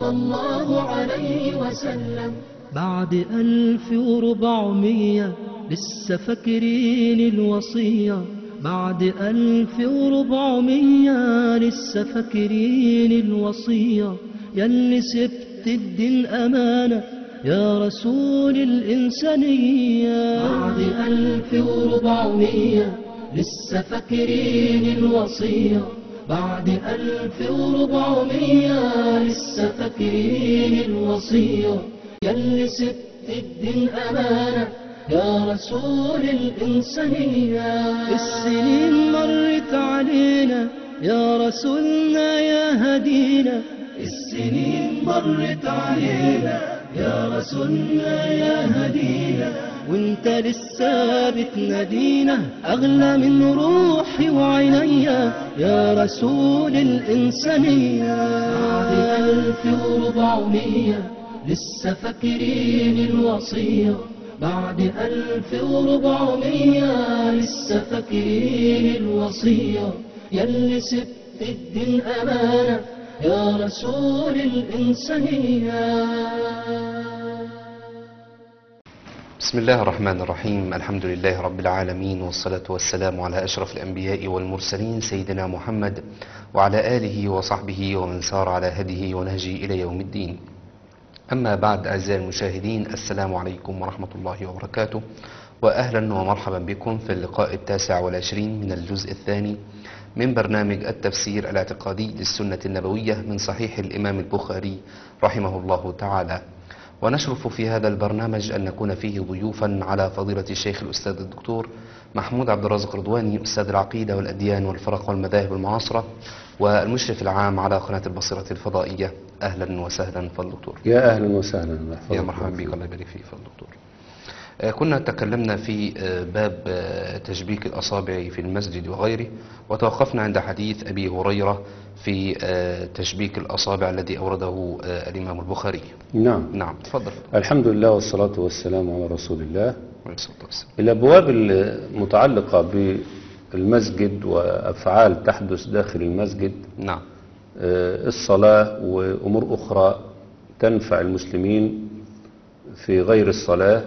صلى الله عليه وسلم بعد ألف وربعمية لسه فاكرين الوصية بعد ألف وربعمية لسه فاكرين الوصية ياللي سبت الدين أمانة يا رسول الإنسانية بعد ألف وربعمية لسه فاكرين الوصية بعد ألف وربعمية لسه فاكرين الوصية ياللي سبت الدين أمانة يا رسول الإنسانية السنين مرت علينا يا رسولنا يا هدينا السنين مرت علينا يا رسولنا يا هدينا وانت لسه بتنادينا اغلى من روحي وعينيا يا رسول الانسانيه بعد الف وربعمية لسه فاكرين الوصيه بعد ألف وربعمية لسه فاكرين الوصية ياللي سبت الدين أمانة يا رسول الإنسانية بسم الله الرحمن الرحيم الحمد لله رب العالمين والصلاة والسلام على أشرف الأنبياء والمرسلين سيدنا محمد وعلى آله وصحبه ومن سار على هديه ونهجه إلى يوم الدين أما بعد أعزائي المشاهدين السلام عليكم ورحمة الله وبركاته وأهلا ومرحبا بكم في اللقاء التاسع والعشرين من الجزء الثاني من برنامج التفسير الاعتقادي للسنة النبوية من صحيح الإمام البخاري رحمه الله تعالى ونشرف في هذا البرنامج أن نكون فيه ضيوفا على فضيلة الشيخ الأستاذ الدكتور محمود عبد الرازق رضواني أستاذ العقيدة والأديان والفرق والمذاهب المعاصرة والمشرف العام على قناة البصيرة الفضائية أهلا وسهلا فالدكتور يا اهلا وسهلا الله يا يحفظك. مرحبا بك الله يبارك فيك فالدكتور آه، كنا تكلمنا في آه، باب آه، تشبيك الأصابع في المسجد وغيره وتوقفنا عند حديث أبي هريرة في آه، تشبيك الأصابع الذي أورده آه، الإمام البخاري نعم نعم تفضل الحمد لله والصلاة والسلام على رسول الله عليه الصلاة والسلام. الأبواب المتعلقة بالمسجد وأفعال تحدث داخل المسجد نعم آه، الصلاة وأمور أخرى تنفع المسلمين في غير الصلاة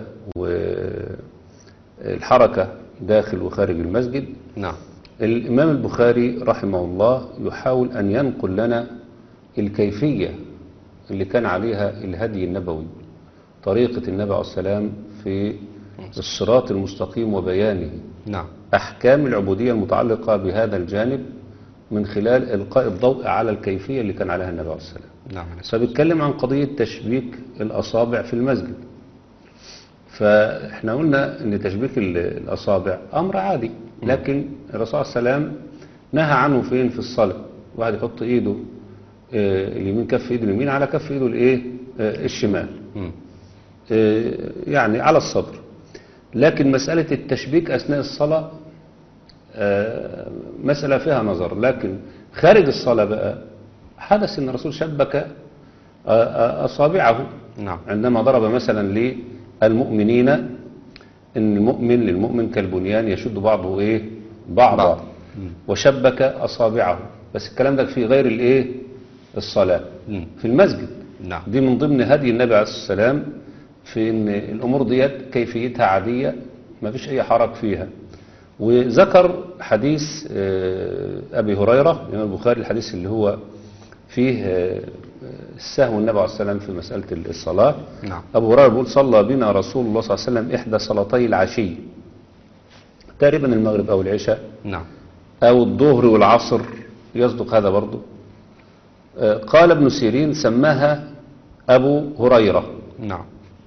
والحركة داخل وخارج المسجد نعم الإمام البخاري رحمه الله يحاول أن ينقل لنا الكيفية اللي كان عليها الهدي النبوي طريقة النبي عليه السلام في الصراط المستقيم وبيانه نعم أحكام العبودية المتعلقة بهذا الجانب من خلال إلقاء الضوء على الكيفية اللي كان عليها النبي عليه السلام نعم عليه الصلاة فبيتكلم عن قضية تشبيك الأصابع في المسجد فإحنا قلنا أن تشبيك ال- الأصابع أمر عادي لكن الرسول صلى الله عليه وسلم نهى عنه فين في الصلاة واحد يحط إيده آه، اليمين كف إيده اليمين على كف إيده الإيه آه، الشمال مم. آه، يعني على الصدر لكن مسألة التشبيك أثناء الصلاة آه، مسألة فيها نظر لكن خارج الصلاة بقى حدث أن الرسول شبك آه، آه، أصابعه نعم عندما ضرب مثلا للمؤمنين ان المؤمن للمؤمن كالبنيان يشد بعضه ايه بعضا بعض. وشبك اصابعه بس الكلام ده في غير الايه الصلاه مم. في المسجد نعم دي من ضمن هدي النبي عليه الصلاه والسلام في ان الامور ديت كيفيتها عاديه ما فيش اي حرج فيها وذكر حديث آه، ابي هريره الامام البخاري الحديث اللي هو فيه آه، السهو النبي عليه الصلاه والسلام في مساله الصلاه نعم أبو هريرة بيقول صلى بنا رسول الله صلى الله عليه وسلم إحدى صلاتي العشي تقريبا المغرب أو العشاء نعم أو الظهر والعصر يصدق هذا برضو آه، قال ابن سيرين سماها أبو هريرة نعم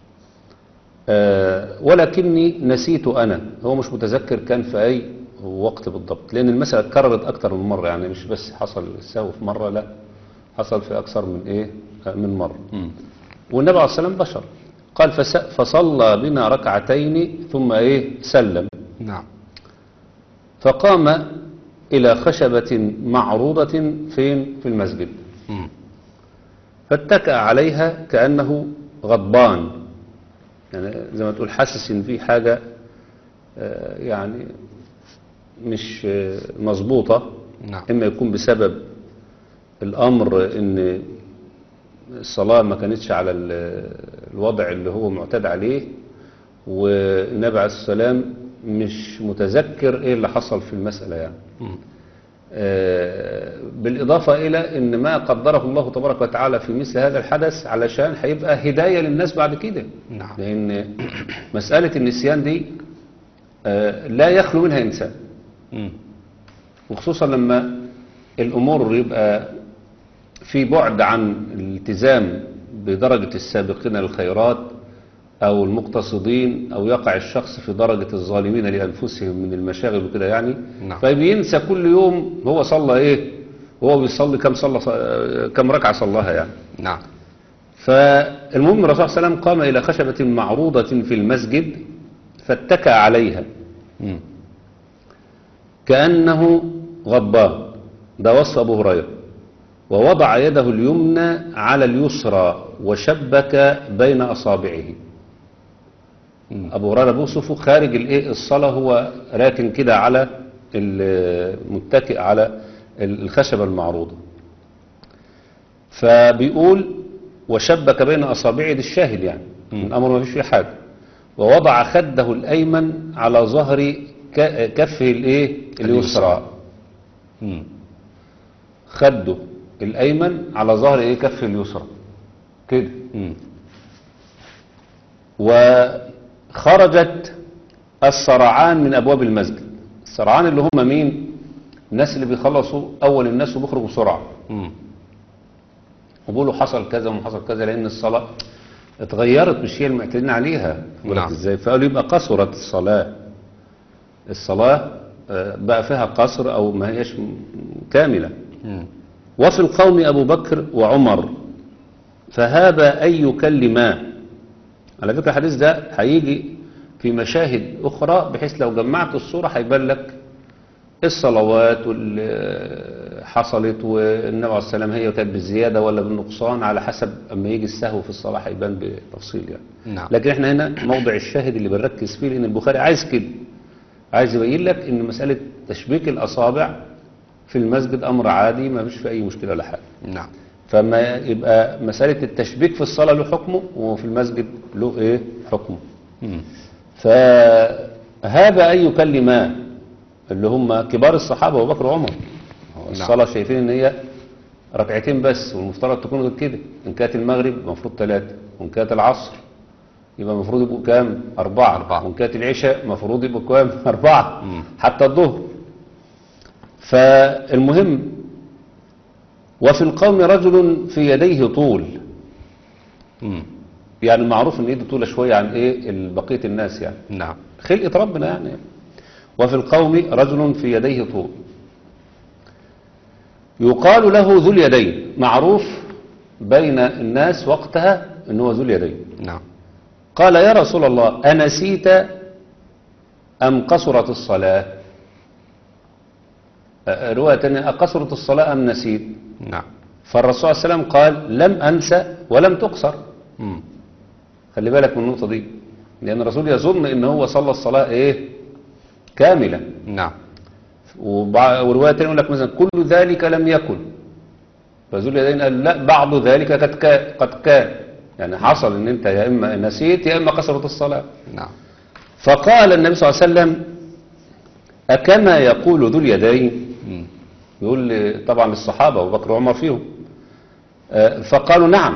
آه، ولكني نسيت أنا هو مش متذكر كان في أي وقت بالضبط لأن المسألة اتكررت أكتر من مرة يعني مش بس حصل السهو في مرة لا حصل في أكثر من إيه آه، من مرة مم. والنبي عليه الصلاة والسلام بشر قال فس- فصلى بنا ركعتين ثم ايه سلم نعم فقام إلى خشبة معروضة فين في المسجد مم. فاتكأ عليها كأنه غضبان يعني زي ما تقول حاسس ان في حاجة آه، يعني مش آه، مظبوطة نعم إما يكون بسبب الأمر إن الصلاة ما كانتش على ال- الوضع اللي هو معتاد عليه والنبي عليه الصلاة والسلام مش متذكر ايه اللي حصل في المسألة يعني مم. آه، بالإضافة إلى أن ما قدره الله تبارك وتعالى في مثل هذا الحدث علشان هيبقى هداية للناس بعد كده نعم. لأن مسألة النسيان دي آه، لا يخلو منها إنسان مم. وخصوصا لما الأمور يبقى في بعد عن الالتزام بدرجة السابقين للخيرات أو المقتصدين أو يقع الشخص في درجة الظالمين لأنفسهم من المشاغل وكده يعني نعم. فبينسى كل يوم هو صلى إيه وهو بيصلي كم صلى كم ركعة صلاها يعني نعم فالمهم الرسول صلى الله عليه وسلم قام إلى خشبة معروضة في المسجد فاتكى عليها مم. كأنه غضبان ده وصف أبو هريرة ووضع يده اليمنى على اليسرى وشبك بين أصابعه مم. أبو هريرة بيوصفه خارج الإيه الصلاة هو راكن كده على ال- متكئ على ال- الخشبة المعروضة فبيقول وشبك بين أصابعه دي الشاهد يعني مم. الأمر ما فيش فيه حاجة ووضع خده الأيمن على ظهر ك- كفه الإيه اليسرى مم. خده الأيمن على ظهر إيه كفه اليسرى كده مم. وخرجت السرعان من أبواب المسجد السرعان اللي هم مين الناس اللي بيخلصوا أول الناس وبيخرجوا بسرعة مم. وبيقولوا حصل كذا وحصل كذا لأن الصلاة اتغيرت مش هي المعتادين عليها نعم. نعم. ازاي فقالوا يبقى قصرت الصلاة الصلاة آه، بقى فيها قصر أو ما هيش م- كاملة مم. وفي القوم أبو بكر وعمر فهذا أن يكلما على فكرة الحديث ده هيجي في مشاهد أخرى بحيث لو جمعت الصورة هيبان لك الصلوات واللي حصلت والنبي عليه السلام هي كانت بالزيادة ولا بالنقصان على حسب أما يجي السهو في الصلاة هيبان بتفصيل يعني نعم لكن احنا هنا موضع الشاهد اللي بنركز فيه لأن البخاري عايز كده عايز يبين لك ان مسألة تشبيك الأصابع في المسجد أمر عادي ما فيش فيه أي مشكلة ولا حاجة نعم فما يبقى مسألة التشبيك في الصلاة له حكمه وفي المسجد له ايه حكمه مم. فهذا أي كلمة اللي هم كبار الصحابة أبو بكر وعمر هو الصلاة شايفين ان هي ركعتين بس والمفترض تكون غير كده ان كانت المغرب المفروض ثلاثة وان كانت العصر يبقى المفروض يبقوا كام أربعة, أربعة. وان كانت العشاء المفروض يبقوا كام أربعة مم. حتى الظهر فالمهم وفي القوم رجل في يديه طول مم. يعني المعروف ان ايده طولة شوية عن ايه بقية الناس يعني نعم خلقة ربنا يعني وفي القوم رجل في يديه طول يقال له ذو اليدين معروف بين الناس وقتها ان هو ذو اليدين نعم قال يا رسول الله أنسيت أم قصرت الصلاة أه، رواية تانية أقصرت الصلاة أم نسيت نعم فالرسول صلى الله عليه وسلم قال لم أنسى ولم تقصر مم. خلي بالك من النقطة دي لأن الرسول يظن إن هو صلى الصلاة إيه كاملة نعم وبع- ورواية تانية يقول لك مثلا كل ذلك لم يكن فذو اليدين قال لا بعض ذلك قد كان قد كان يعني حصل ان انت يا اما نسيت يا اما قصرت الصلاه نعم فقال النبي صلى الله عليه وسلم أكما يقول ذو اليدين مم. يقول لي- طبعا الصحابة أبو بكر وعمر فيهم آه، فقالوا نعم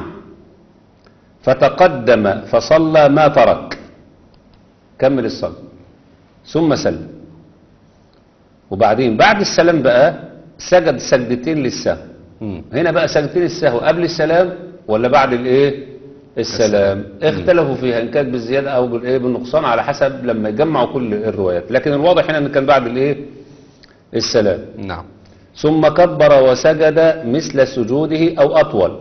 فتقدم فصلى ما ترك كمل الصلاة ثم سلم وبعدين بعد السلام بقى سجد سجدتين للسهو مم. هنا بقى سجدتين السهو قبل السلام ولا بعد الايه السلام اختلفوا فيها ان كانت بالزياده او بالايه بالنقصان على حسب لما يجمعوا كل الروايات لكن الواضح هنا ان كان بعد الايه السلام نعم ثم كبر وسجد مثل سجوده او اطول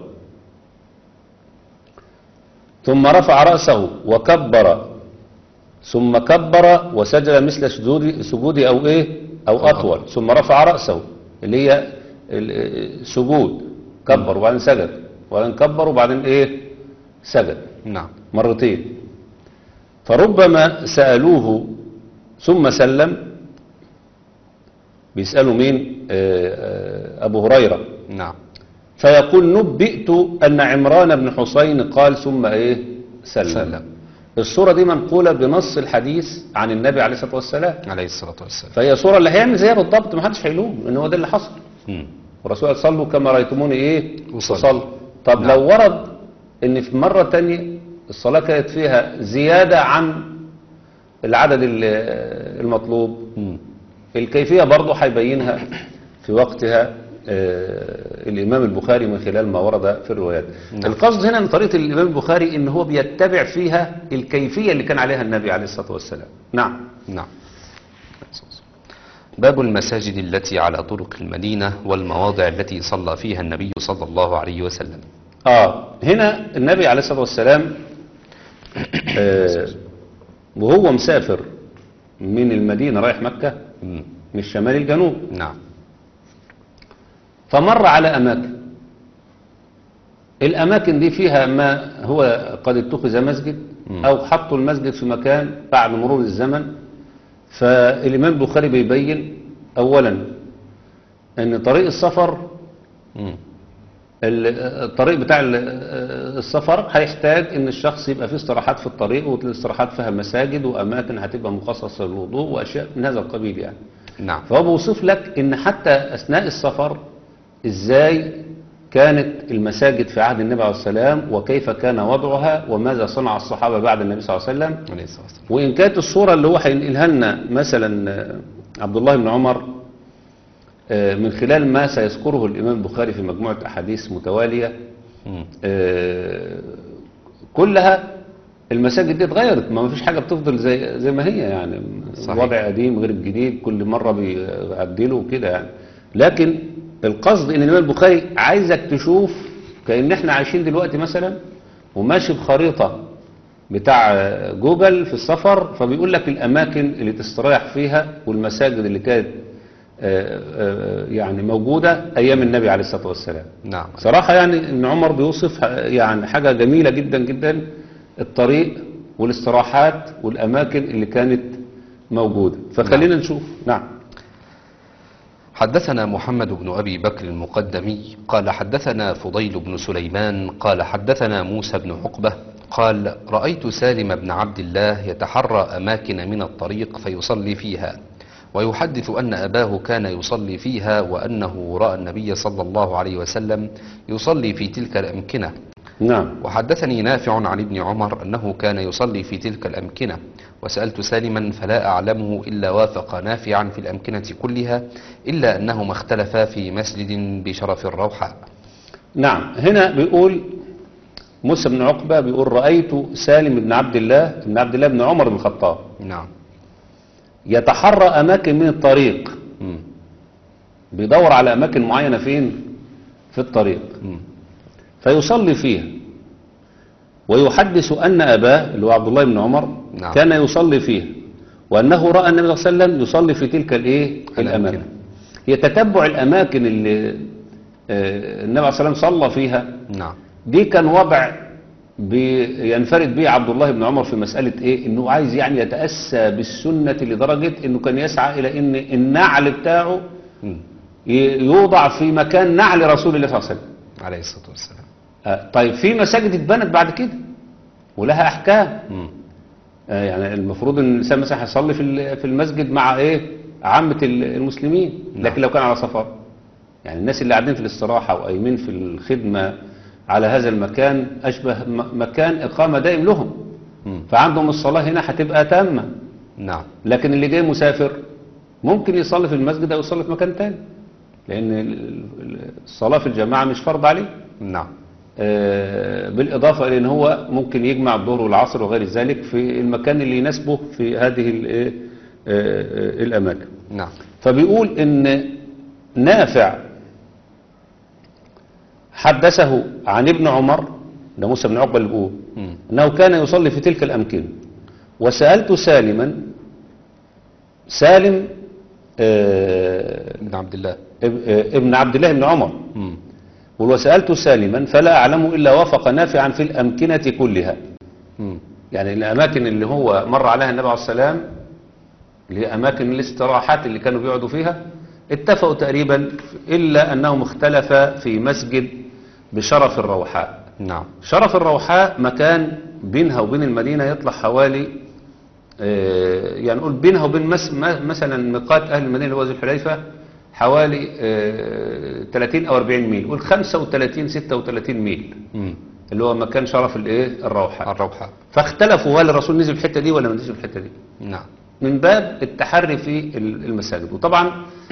ثم رفع راسه وكبر ثم كبر وسجد مثل سجود سجوده او ايه او اطول ثم رفع راسه اللي هي ال- السجود كبر وبعدين سجد وبعدين كبر وبعدين ايه سجد نعم مرتين فربما سألوه ثم سلم بيسألوا مين آه، آه، أبو هريرة نعم فيقول نبئت أن عمران بن حسين قال ثم إيه سلم, سلم. الصورة دي منقولة بنص الحديث عن النبي عليه الصلاة والسلام عليه الصلاة والسلام فهي صورة اللي هيعمل زيها بالضبط ما حدش هيلوم ان هو ده اللي حصل مم. والرسول قال صلوا كما رأيتموني ايه أصلي. أصلي. طب نعم. لو ورد ان في مرة تانية الصلاة كانت فيها زيادة عن العدد ال- المطلوب مم. الكيفية برضه هيبينها في وقتها آه، الإمام البخاري من خلال ما ورد في الروايات نعم. القصد هنا من طريقة الإمام البخاري إن هو بيتبع فيها الكيفية اللي كان عليها النبي عليه الصلاة والسلام نعم نعم باب المساجد التي على طرق المدينة والمواضع التي صلى فيها النبي صلى الله عليه وسلم آه هنا النبي عليه الصلاة والسلام آه وهو مسافر من المدينة رايح مكة مم. من الشمال الجنوب نعم فمر على أماكن الأماكن دي فيها ما هو قد اتخذ مسجد أو حطوا المسجد في مكان بعد مرور الزمن فالإمام البخاري بيبين أولا أن طريق السفر مم. ال- الطريق بتاع ال- السفر هيحتاج ان الشخص يبقى فيه استراحات في الطريق والاستراحات فيها مساجد واماكن هتبقى مخصصه للوضوء واشياء من هذا القبيل يعني نعم فهو بيوصف لك ان حتى اثناء السفر ازاي كانت المساجد في عهد النبي عليه السلام وكيف كان وضعها وماذا صنع الصحابه بعد النبي صلى الله عليه وسلم عليه الصلاة والسلام وإن كانت الصورة اللي هو هينقلها لنا مثلا آه، عبد الله بن عمر آه، من خلال ما سيذكره الإمام البخاري في مجموعة أحاديث متوالية مم. آه، كلها المساجد دي اتغيرت ما فيش حاجة بتفضل زي زي ما هي يعني صحيح. وضع قديم غير الجديد كل مرة بيعدلوا وكده يعني لكن القصد ان الإمام البخاري عايزك تشوف كأن احنا عايشين دلوقتي مثلا وماشي بخريطة بتاع جوجل في السفر فبيقول لك الأماكن اللي تستريح فيها والمساجد اللي كانت آه، آه، يعني موجودة أيام النبي عليه الصلاة والسلام نعم صراحة يعني ان عمر بيوصف يعني حاجة جميلة جدا جدا الطريق والاستراحات والأماكن اللي كانت موجودة فخلينا نشوف نعم حدثنا محمد بن أبي بكر المقدمي قال حدثنا فضيل بن سليمان قال حدثنا موسى بن عقبة قال رأيت سالم بن عبد الله يتحرى أماكن من الطريق فيصلي فيها ويحدث أن أباه كان يصلي فيها وأنه رأى النبي صلى الله عليه وسلم يصلي في تلك الأمكنة نعم وحدثني نافع عن ابن عمر أنه كان يصلي في تلك الأمكنة وسألت سالما فلا أعلمه إلا وافق نافعا في الأمكنة كلها إلا أنهما اختلفا في مسجد بشرف الروحاء نعم هنا بيقول موسى بن عقبة بيقول رأيت سالم بن عبد الله بن عبد الله بن عمر بن الخطاب نعم يتحرى أماكن من الطريق مم. بيدور على أماكن معينة فين في الطريق مم. فيصلي فيها ويحدث أن أباه اللي هو عبد الله بن عمر نعم. كان يصلي فيها وأنه رأى النبي صلى الله عليه وسلم يصلي في تلك الإيه الأماكن. الأماكن هي تتبع الأماكن اللي آه، النبي عليه الصلاة والسلام صلى فيها نعم دي كان وضع بينفرد به عبد الله بن عمر في مسألة ايه انه عايز يعني يتأسى بالسنة لدرجة انه كان يسعى الى ان النعل بتاعه مم. ي- يوضع في مكان نعل رسول الله صلى الله عليه وسلم عليه الصلاة والسلام آه، طيب في مساجد اتبنت بعد كده ولها احكام مم. آه، يعني المفروض ان الانسان مثلا هيصلي في ال- في المسجد مع ايه عامة ال- المسلمين لكن لو كان على سفر يعني الناس اللي قاعدين في الاستراحة وقايمين في الخدمة على هذا المكان أشبه م- مكان إقامة دائم لهم مم. فعندهم الصلاة هنا هتبقى تامة نعم لكن اللي جاي مسافر ممكن يصلي في المسجد أو يصلي في مكان تاني لأن ال- ال- الصلاة في الجماعة مش فرض عليه نعم آه، بالإضافة إلى أن هو ممكن يجمع الظهر والعصر وغير ذلك في المكان اللي يناسبه في هذه ال- آه، آه، الأماكن نعم فبيقول ان نافع حدثه عن ابن عمر ده موسى بن عقبه اللي بيقول مم. انه كان يصلي في تلك الامكنه وسالت سالما سالم آه، ابن عبد الله اب- آه، ابن عبد الله بن عمر مم. يقول وسالت سالما فلا اعلم الا وافق نافعا في الامكنه كلها مم. يعني الأماكن اللي هو مر عليها النبي عليه السلام اللي هي أماكن الاستراحات اللي كانوا بيقعدوا فيها اتفقوا تقريبا إلا أنهم اختلفا في مسجد بشرف الروحاء نعم شرف الروحاء مكان بينها وبين المدينة يطلع حوالي آه، يعني نقول بينها وبين مس م- مثلا ميقات أهل المدينة اللي هو ذو الحليفة حوالي آه، 30 أو 40 ميل قول 35 36 ميل مم. اللي هو مكان شرف الايه الروحاء الروحاء فاختلفوا هل الرسول نزل في الحتة دي ولا ما نزل في الحتة دي نعم من باب التحري في ال- المساجد وطبعا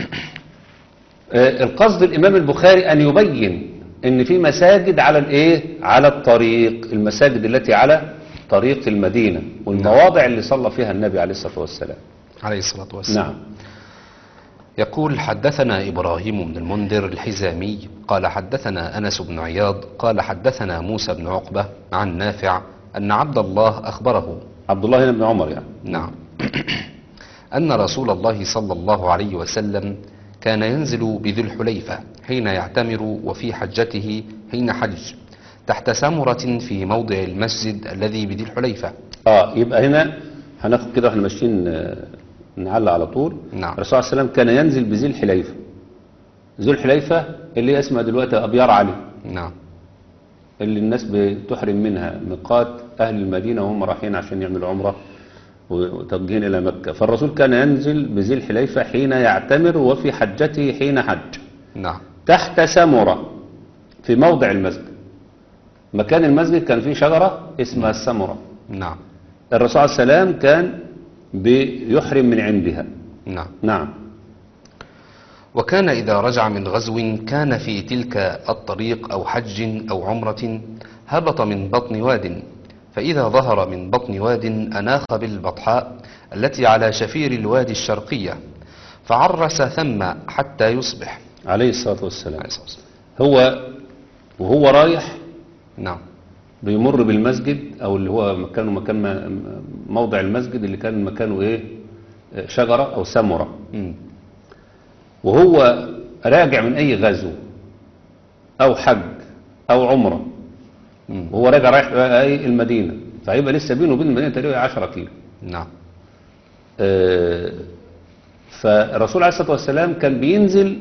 آه، القصد الإمام البخاري أن يبين أن في مساجد على الإيه على الطريق المساجد التي على طريق المدينة والمواضع اللي صلى فيها النبي عليه الصلاة والسلام عليه الصلاة والسلام نعم يقول حدثنا إبراهيم بن المنذر الحزامي قال حدثنا أنس بن عياض قال حدثنا موسى بن عقبة عن نافع أن عبد الله أخبره عبد الله بن عمر يعني نعم أن رسول الله صلى الله عليه وسلم كان ينزل بذي الحليفة حين يعتمر وفي حجته حين حج تحت سمرة في موضع المسجد الذي بذي الحليفة اه يبقى هنا هناخد كده واحنا ماشيين آه، نعلق على طول نعم. الرسول صلى الله عليه وسلم كان ينزل بذي الحليفة ذو الحليفة اللي هي اسمها دلوقتي أبيار علي نعم اللي الناس بتحرم منها ميقات أهل المدينة وهم رايحين عشان يعملوا عمرة وتوجهين إلى مكة فالرسول كان ينزل بذي الحليفة حين يعتمر وفي حجته حين حج نعم تحت سمرة في موضع المسجد مكان المسجد كان فيه شجرة اسمها السمرة نعم الرسول عليه السلام كان بيحرم من عندها نعم نعم وكان إذا رجع من غزو كان في تلك الطريق أو حج أو عمرة هبط من بطن واد فإذا ظهر من بطن واد أناخ بالبطحاء التي على شفير الوادي الشرقية فعرس ثم حتى يصبح عليه الصلاة والسلام عليه الصلاة والسلام. هو وهو رايح نعم بيمر بالمسجد او اللي هو مكانه مكان ما- موضع المسجد اللي كان مكانه ايه شجرة او سمرة مم. وهو راجع من اي غزو او حج او عمرة مم. وهو راجع رايح اي المدينة فهيبقى لسه بينه وبين المدينة تقريبا 10 كيلو نعم آه، فالرسول عليه الصلاة والسلام كان بينزل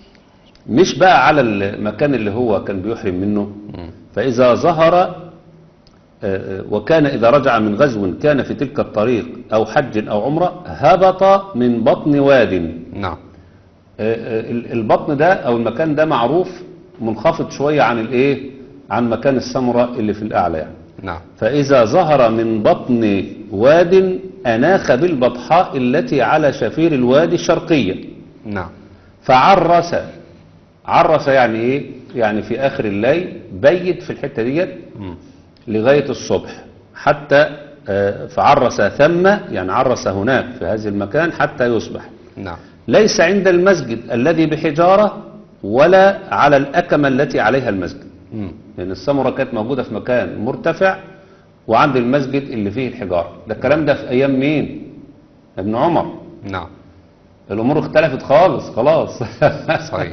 مش بقى على المكان اللي هو كان بيحرم منه مم. فإذا ظهر آه، آه، وكان إذا رجع من غزو كان في تلك الطريق أو حج أو عمرة هبط من بطن واد نعم آه، آه، ال- البطن ده أو المكان ده معروف منخفض شوية عن الإيه عن مكان السمرة اللي في الأعلى يعني نعم فإذا ظهر من بطن واد أناخ بالبطحاء التي على شفير الوادي الشرقية نعم فعرس عرس يعني إيه؟ يعني في آخر الليل بيت في الحتة ديت مم. لغاية الصبح حتى آه، فعرس ثم يعني عرس هناك في هذا المكان حتى يصبح نعم ليس عند المسجد الذي بحجارة ولا على الأكمة التي عليها المسجد مم. لأن السمرة كانت موجودة في مكان مرتفع وعند المسجد اللي فيه الحجارة ده الكلام ده في أيام مين؟ ابن عمر نعم الأمور اختلفت خالص خلاص صحيح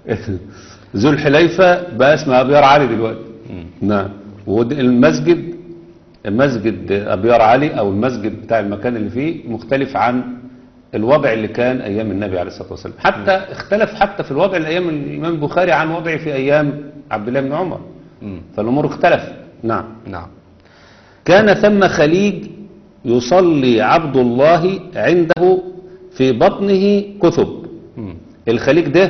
ذو الحليفة بقى اسمها أبيار علي دلوقتي مم. نعم والمسجد مسجد أبيار علي أو المسجد بتاع المكان اللي فيه مختلف عن الوضع اللي كان أيام النبي عليه الصلاة والسلام حتى اختلف حتى في الوضع الأيام الإمام البخاري عن وضعه في أيام عبد الله بن عمر مم. فالأمور اختلفت نعم نعم كان ثم خليج يصلي عبد الله عنده في بطنه كثب مم. الخليج ده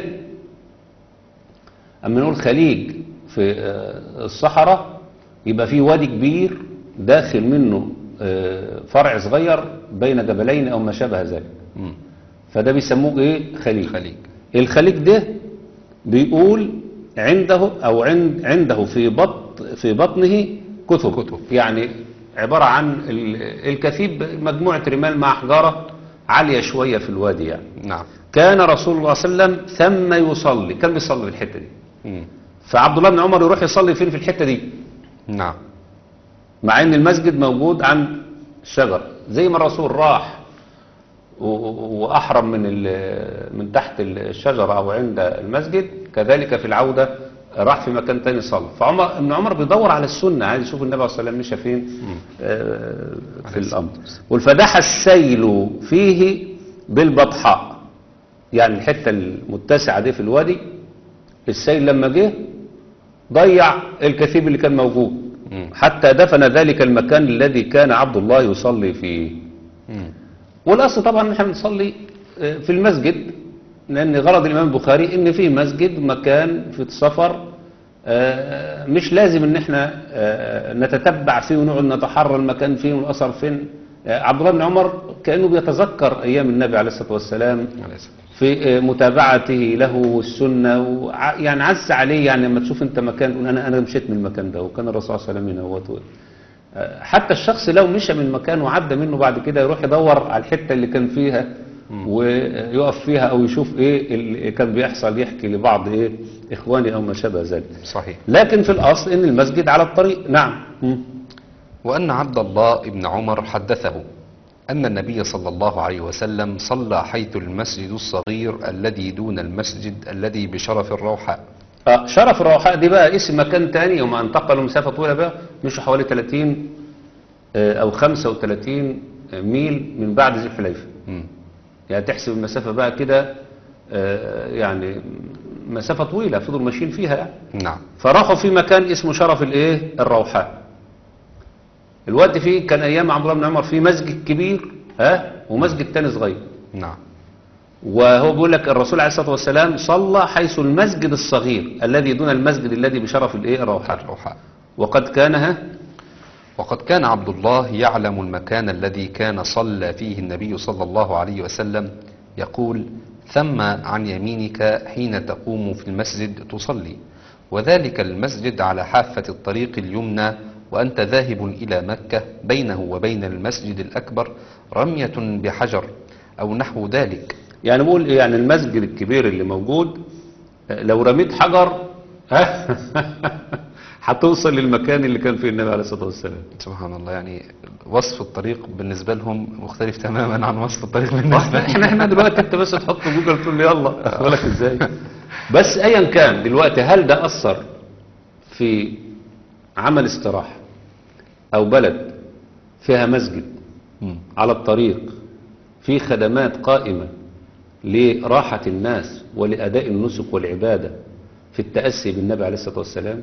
اما نقول خليج في آه، الصحراء يبقى في وادي كبير داخل منه آه، فرع صغير بين جبلين او ما شابه ذلك مم. فده بيسموه ايه خليج خليج الخليج ده بيقول عنده او عند عنده في بط في بطنه كتب, كتب. يعني عبارة عن ال- الكثيب مجموعة رمال مع حجارة عالية شوية في الوادي يعني نعم كان رسول الله صلى الله عليه وسلم ثم يصلي كان بيصلي في الحتة دي مم. فعبد الله بن عمر يروح يصلي فين في الحتة دي نعم مع ان المسجد موجود عند الشجر زي ما الرسول راح و- و- واحرم من ال- من تحت الشجرة او عند المسجد كذلك في العودة راح في مكان تاني صلى فعمر ابن عمر بيدور على السنة عايز يشوف النبي صلى الله عليه وسلم مشى فين آه، في عليه الامر والفدح السيل فيه بالبطحاء يعني الحتة المتسعة دي في الوادي السيل لما جه ضيع الكثيب اللي كان موجود مم. حتى دفن ذلك المكان الذي كان عبد الله يصلي فيه مم. والاصل طبعا نحن بنصلي آه، في المسجد لان غرض الامام البخاري ان في مسجد مكان في السفر آه، مش لازم ان احنا آه، نتتبع فيه ونقعد نتحرى المكان فين والاثر فين آه، عبد الله بن عمر كانه بيتذكر ايام النبي عليه الصلاه والسلام عليه السلام. في آه، متابعته له والسنه وع- يعني عز عليه يعني لما تشوف انت مكان تقول انا انا مشيت من المكان ده وكان الرسول صلى الله عليه وسلم هنا هو حتى الشخص لو مشى من مكان وعدى منه بعد كده يروح يدور على الحتة اللي كان فيها ويقف فيها او يشوف ايه اللي كان بيحصل يحكي لبعض ايه اخواني او ما شابه ذلك صحيح لكن في الاصل ان المسجد على الطريق نعم مم. وأن عبد الله بن عمر حدثه أن النبي صلى الله عليه وسلم صلى حيث المسجد الصغير الذي دون المسجد الذي بشرف الروحاء آه شرف الروحاء دي بقى اسم مكان تاني وما انتقلوا مسافة طويلة بقى مشوا حوالي 30 آه، او 35 ميل من بعد ذي الحليفة مم. يعني تحسب المسافة بقى كده آه، يعني مسافة طويلة فضلوا ماشيين فيها يعني. نعم فراحوا في مكان اسمه شرف الايه الروحاء الوقت فيه كان ايام عبد الله بن عمر في مسجد كبير ها ومسجد تاني صغير نعم وهو بيقول لك الرسول عليه الصلاه والسلام صلى حيث المسجد الصغير الذي دون المسجد الذي بشرف الايه الروحاء الروحاء وقد كان ها وقد كان عبد الله يعلم المكان الذي كان صلى فيه النبي صلى الله عليه وسلم يقول ثم عن يمينك حين تقوم في المسجد تصلي وذلك المسجد على حافة الطريق اليمنى وأنت ذاهب إلى مكة بينه وبين المسجد الأكبر رمية بحجر أو نحو ذلك يعني بقول إيه؟ يعني المسجد الكبير اللي موجود آه، لو رميت حجر ها هتوصل للمكان اللي كان فيه النبي عليه الصلاه والسلام سبحان الله يعني وصف الطريق بالنسبة لهم مختلف تماما عن وصف الطريق بالنسبة لنا احنا احنا دلوقتي انت بس تحط جوجل تقول لي يلا بالك ازاي بس ايا كان دلوقتي هل ده اثر في عمل استراحه او بلد فيها مسجد مم. على الطريق في خدمات قائمه لراحه الناس ولاداء النسك والعباده في التاسي بالنبي عليه الصلاه والسلام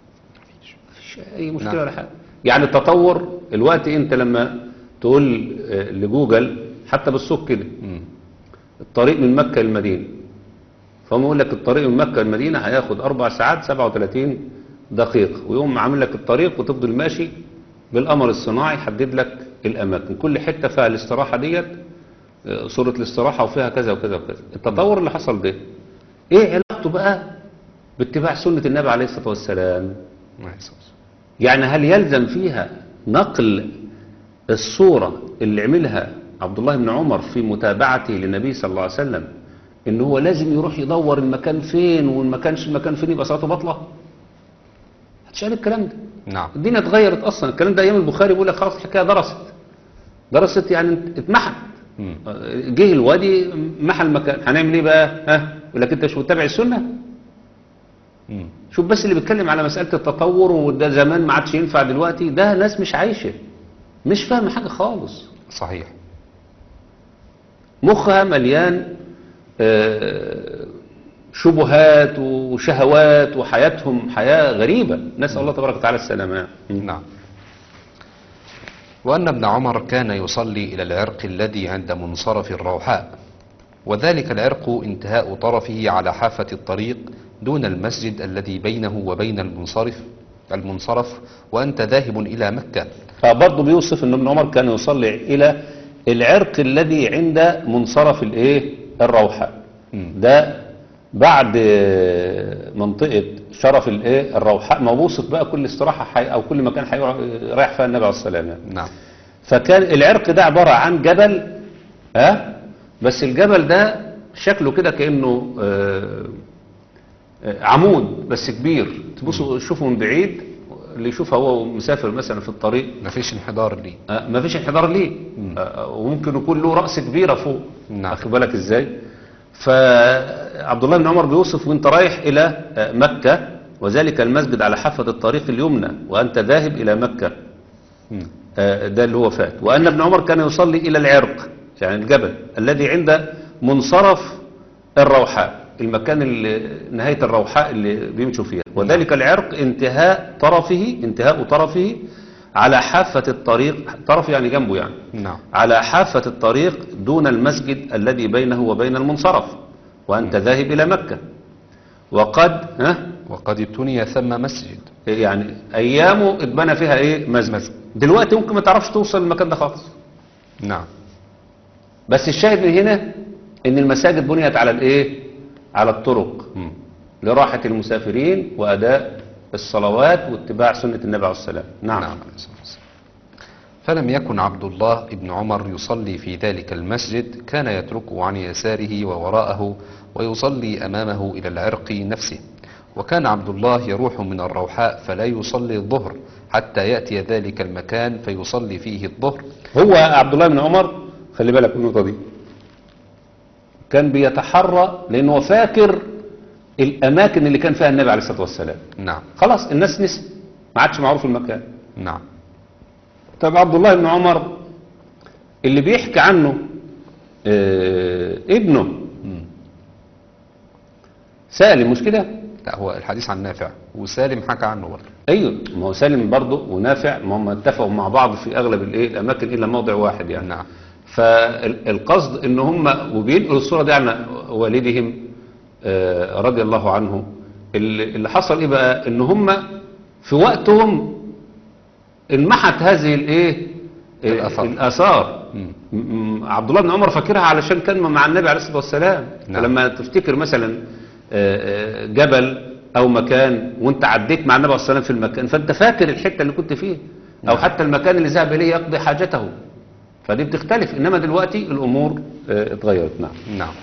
مفيش اي مشكله نعم. ولا حاجه يعني التطور الوقت انت لما تقول آه، لجوجل حتى بالصوت كده مم. الطريق من مكة للمدينة فهم يقول لك الطريق من مكة للمدينة هياخد أربع ساعات 37 دقيقة ويقوم عامل لك الطريق وتفضل ماشي بالقمر الصناعي يحدد لك الأماكن كل حتة فيها الاستراحة ديت آه، صورة الاستراحة وفيها كذا وكذا وكذا التطور اللي حصل ده ايه علاقته بقى باتباع سنة النبي عليه الصلاة والسلام عليه الصلاة والسلام. يعني هل يلزم فيها نقل الصورة اللي عملها عبد الله بن عمر في متابعته للنبي صلى الله عليه وسلم ان هو لازم يروح يدور المكان فين وما كانش المكان فين يبقى صلاته باطله هتشال الكلام ده نعم الدنيا اتغيرت اصلا الكلام ده ايام البخاري بيقول لك خلاص الحكايه درست درست يعني اتمحت مم. جه الوادي محى المكان هنعمل ايه بقى ها يقول لك انت مش متابع السنه مم. شوف بس اللي بيتكلم على مسألة التطور وده زمان ما عادش ينفع دلوقتي ده ناس مش عايشة مش فاهمة حاجة خالص صحيح مخها مليان آه، شبهات وشهوات وحياتهم حياة غريبة نسأل الله تبارك وتعالى السلامة نعم وأن ابن عمر كان يصلي إلى العرق الذي عند منصرف الروحاء وذلك العرق انتهاء طرفه على حافة الطريق دون المسجد الذي بينه وبين المنصرف المنصرف وأنت ذاهب إلى مكة فبرضه بيوصف ان ابن عمر كان يصلي إلى العرق الذي عند منصرف الايه الروحة مم. ده بعد آه، منطقة شرف الايه الروحاء ما بوصف بقى كل استراحة حي او كل مكان حيروح رايح فيها النبي عليه الصلاة والسلام يعني. نعم فكان العرق ده عبارة عن جبل ها بس الجبل ده شكله كده كأنه آه، آه، عمود بس كبير تبصوا شوفوا من بعيد اللي يشوفها هو مسافر مثلا في الطريق مفيش انحدار ليه آه، مفيش انحدار ليه آه، وممكن يكون له رأس كبيرة فوق نعم. واخد بالك ازاي فعبد الله بن عمر بيوصف وانت رايح الى آه، مكة وذلك المسجد على حافة الطريق اليمنى وانت ذاهب الى مكة مم. آه، ده اللي هو فات وأن ابن عمر كان يصلي إلى العرق يعني الجبل الذي عند منصرف الروحاء المكان اللي نهاية الروحاء اللي بيمشوا فيها وذلك العرق انتهاء طرفه انتهاء طرفه على حافة الطريق طرف يعني جنبه يعني نعم على حافة الطريق دون المسجد الذي بينه وبين المنصرف وأنت ذاهب إلى مكة وقد ها وقد ابتني ثم مسجد يعني أيامه اتبنى فيها إيه مسجد دلوقتي ممكن ما تعرفش توصل المكان ده خالص نعم بس الشاهد من هنا ان المساجد بنيت على الايه على الطرق مم. لراحة المسافرين وأداء الصلوات واتباع سنة النبي عليه السلام نعم, نعم عليه الصلاة والسلام. فلم يكن عبد الله بن عمر يصلي في ذلك المسجد كان يتركه عن يساره ووراءه ويصلي أمامه إلى العرق نفسه وكان عبد الله يروح من الروحاء فلا يصلي الظهر حتى يأتي ذلك المكان فيصلي فيه الظهر هو عبد الله بن عمر خلي بالك من النقطة دي كان بيتحرى لأنه فاكر الأماكن اللي كان فيها النبي عليه الصلاة والسلام نعم خلاص الناس نسي ما عادش معروف المكان نعم طب عبد الله بن عمر اللي بيحكي عنه آه ابنه مم. سالم مش كده لا هو الحديث عن نافع وسالم حكى عنه برضه ايوه ما هو سالم برضه ونافع ما هم اتفقوا مع بعض في اغلب الايه الاماكن الا موضع واحد يعني نعم فالقصد ان هم وبينقلوا الصوره دي عن والدهم آه، رضي الله عنه اللي اللي حصل ايه بقى ان هم في وقتهم انمحت هذه الايه آه، الآثار. الاثار مم. م- م- عبد الله بن عمر فاكرها علشان كان مع النبي عليه الصلاه والسلام نعم. فلما تفتكر مثلا آه، آه، جبل او مكان وانت عديت مع النبي عليه الصلاه والسلام في المكان فانت فاكر الحته اللي كنت فيها او نعم. حتى المكان اللي ذهب اليه يقضي حاجته فدي بتختلف انما دلوقتي الامور آه، اتغيرت نعم نعم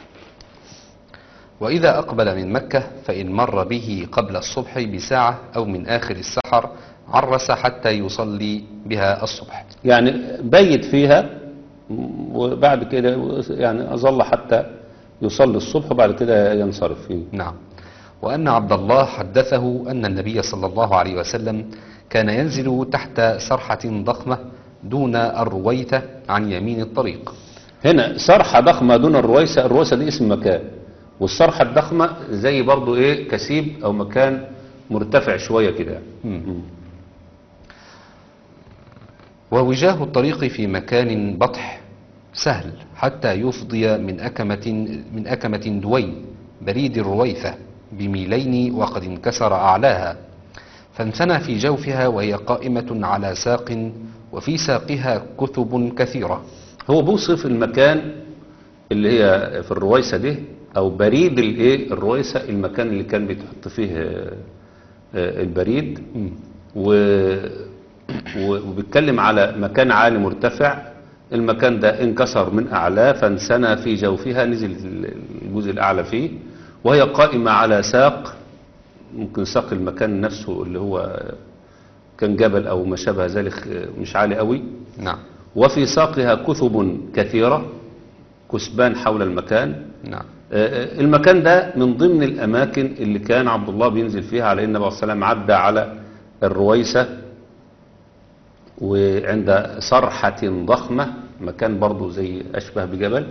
وإذا أقبل من مكة فإن مر به قبل الصبح بساعة أو من آخر السحر عرس حتى يصلي بها الصبح يعني بيت فيها وبعد كده يعني أظل حتى يصلي الصبح وبعد كده ينصرف فيه نعم وأن عبد الله حدثه أن النبي صلى الله عليه وسلم كان ينزل تحت سرحة ضخمة دون الرويثة عن يمين الطريق هنا صرحة ضخمة دون الرويسة الرويسة دي اسم مكان والصرحة الضخمة زي برضو ايه كسيب او مكان مرتفع شوية كده يعني. مم. ووجاه الطريق في مكان بطح سهل حتى يفضي من أكمة من أكمة دوي بريد الرويثة بميلين وقد انكسر أعلاها فانثنى في جوفها وهي قائمة على ساق وفي ساقها كثب كثيرة هو بوصف المكان اللي هي في الرويسة دي او بريد الايه الرويسة المكان اللي كان بيتحط فيه آه، آه، البريد و... و- وبيتكلم على مكان عالي مرتفع المكان ده انكسر من أعلاه فانسنى في جوفها نزل الجزء الأعلى فيه وهي قائمة على ساق ممكن ساق المكان نفسه اللي هو كان جبل أو ما شابه ذلك مش عالي قوي نعم وفي ساقها كثب كثيرة كثبان حول المكان نعم آه، المكان ده من ضمن الأماكن اللي كان عبد الله بينزل فيها على النبي عليه الصلاة والسلام عدى على الرويسة وعند صرحة ضخمة مكان برضو زي أشبه بجبل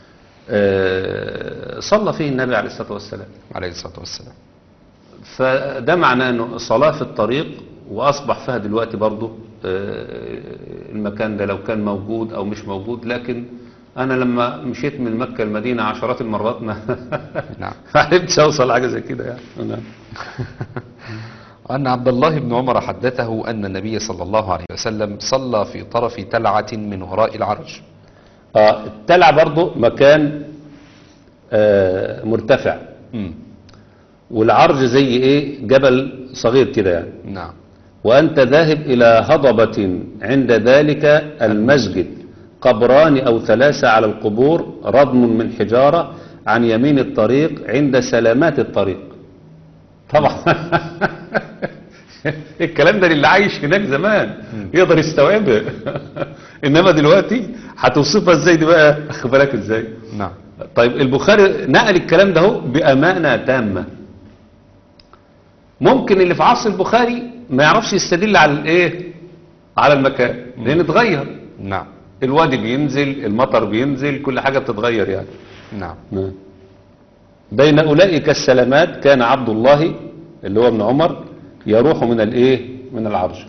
آه، صلى فيه النبي عليه الصلاة والسلام عليه الصلاة والسلام فده معناه انه صلاة في الطريق واصبح فيها دلوقتي برضو آه، المكان ده لو كان موجود او مش موجود لكن انا لما مشيت من مكة المدينة عشرات المرات ما نعم. ما عرفتش اوصل حاجة زي كده يعني نعم. وأن عبد الله بن عمر حدثه أن النبي صلى الله عليه وسلم صلى في طرف تلعة من وراء العرج اه التلع برضو مكان آه، مرتفع مم. والعرج زي ايه جبل صغير كده يعني نعم وأنت ذاهب إلى هضبة عند ذلك المسجد قبران أو ثلاثة على القبور ردم من حجارة عن يمين الطريق عند سلامات الطريق طبعا الكلام ده اللي عايش هناك زمان يقدر يستوعبه انما دلوقتي هتوصفها ازاي دي بقى خد بالك ازاي نعم طيب البخاري نقل الكلام ده هو بأمانة تامة ممكن اللي في عصر البخاري ما يعرفش يستدل على الايه على المكان لان اتغير نعم الوادي بينزل المطر بينزل كل حاجة بتتغير يعني نعم بين أولئك السلامات كان عبد الله اللي هو ابن عمر يروح من الايه من العرش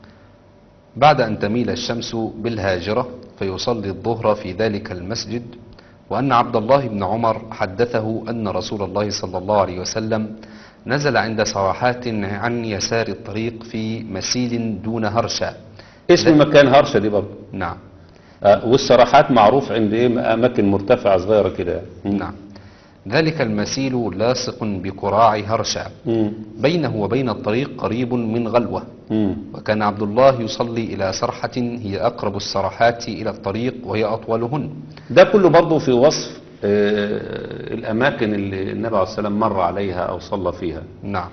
بعد أن تميل الشمس بالهاجرة فيصلي الظهر في ذلك المسجد وأن عبد الله بن عمر حدثه أن رسول الله صلى الله عليه وسلم نزل عند صراحات عن يسار الطريق في مسيل دون هرشا اسم مكان هرشة دي برضه نعم آه، والصراحات معروف عند ايه اماكن مرتفعة صغيرة كده يعني. نعم ذلك المسيل لاصق بكراع هرشا مم. بينه وبين الطريق قريب من غلوة مم. وكان عبد الله يصلي إلى سرحة هي أقرب السرحات إلى الطريق وهي أطولهن ده كله برضه في وصف آه، الاماكن اللي النبي عليه الصلاة والسلام مر عليها او صلى فيها نعم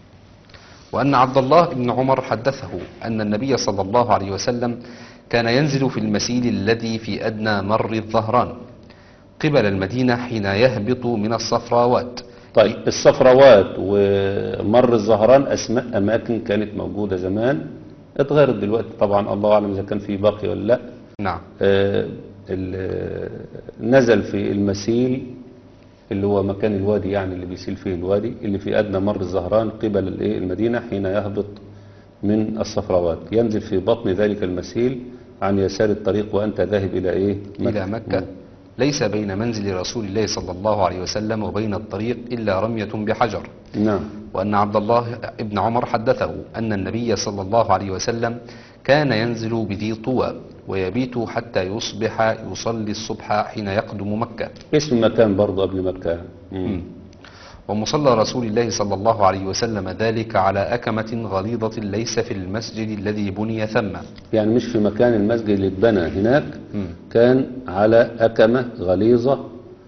وأن عبد الله بن عمر حدثه أن النبي صلى الله عليه وسلم كان ينزل في المسيل الذي في أدنى مر الظهران قبل المدينة حين يهبط من الصفراوات طيب الصفراوات ومر الزهران اسماء اماكن كانت موجودة زمان اتغيرت دلوقتي طبعا الله اعلم اذا كان في باقي ولا لا نعم آه، ال- نزل في المسيل اللي هو مكان الوادي يعني اللي بيسيل فيه الوادي اللي في أدنى مر الزهران قبل الإيه المدينة حين يهبط من الصفراوات ينزل في بطن ذلك المسيل عن يسار الطريق وأنت ذاهب إلى إيه إلى مكة ليس بين منزل رسول الله صلى الله عليه وسلم وبين الطريق إلا رمية بحجر نعم وأن عبد الله بن عمر حدثه أن النبي صلى الله عليه وسلم كان ينزل بذي طوى ويبيت حتى يصبح يصلي الصبح حين يقدم مكة اسم مكان برضه قبل مكة مم. ومصلى رسول الله صلى الله عليه وسلم ذلك على أكمة غليظة ليس في المسجد الذي بني ثم يعني مش في مكان المسجد اللي اتبنى هناك مم. كان على أكمة غليظة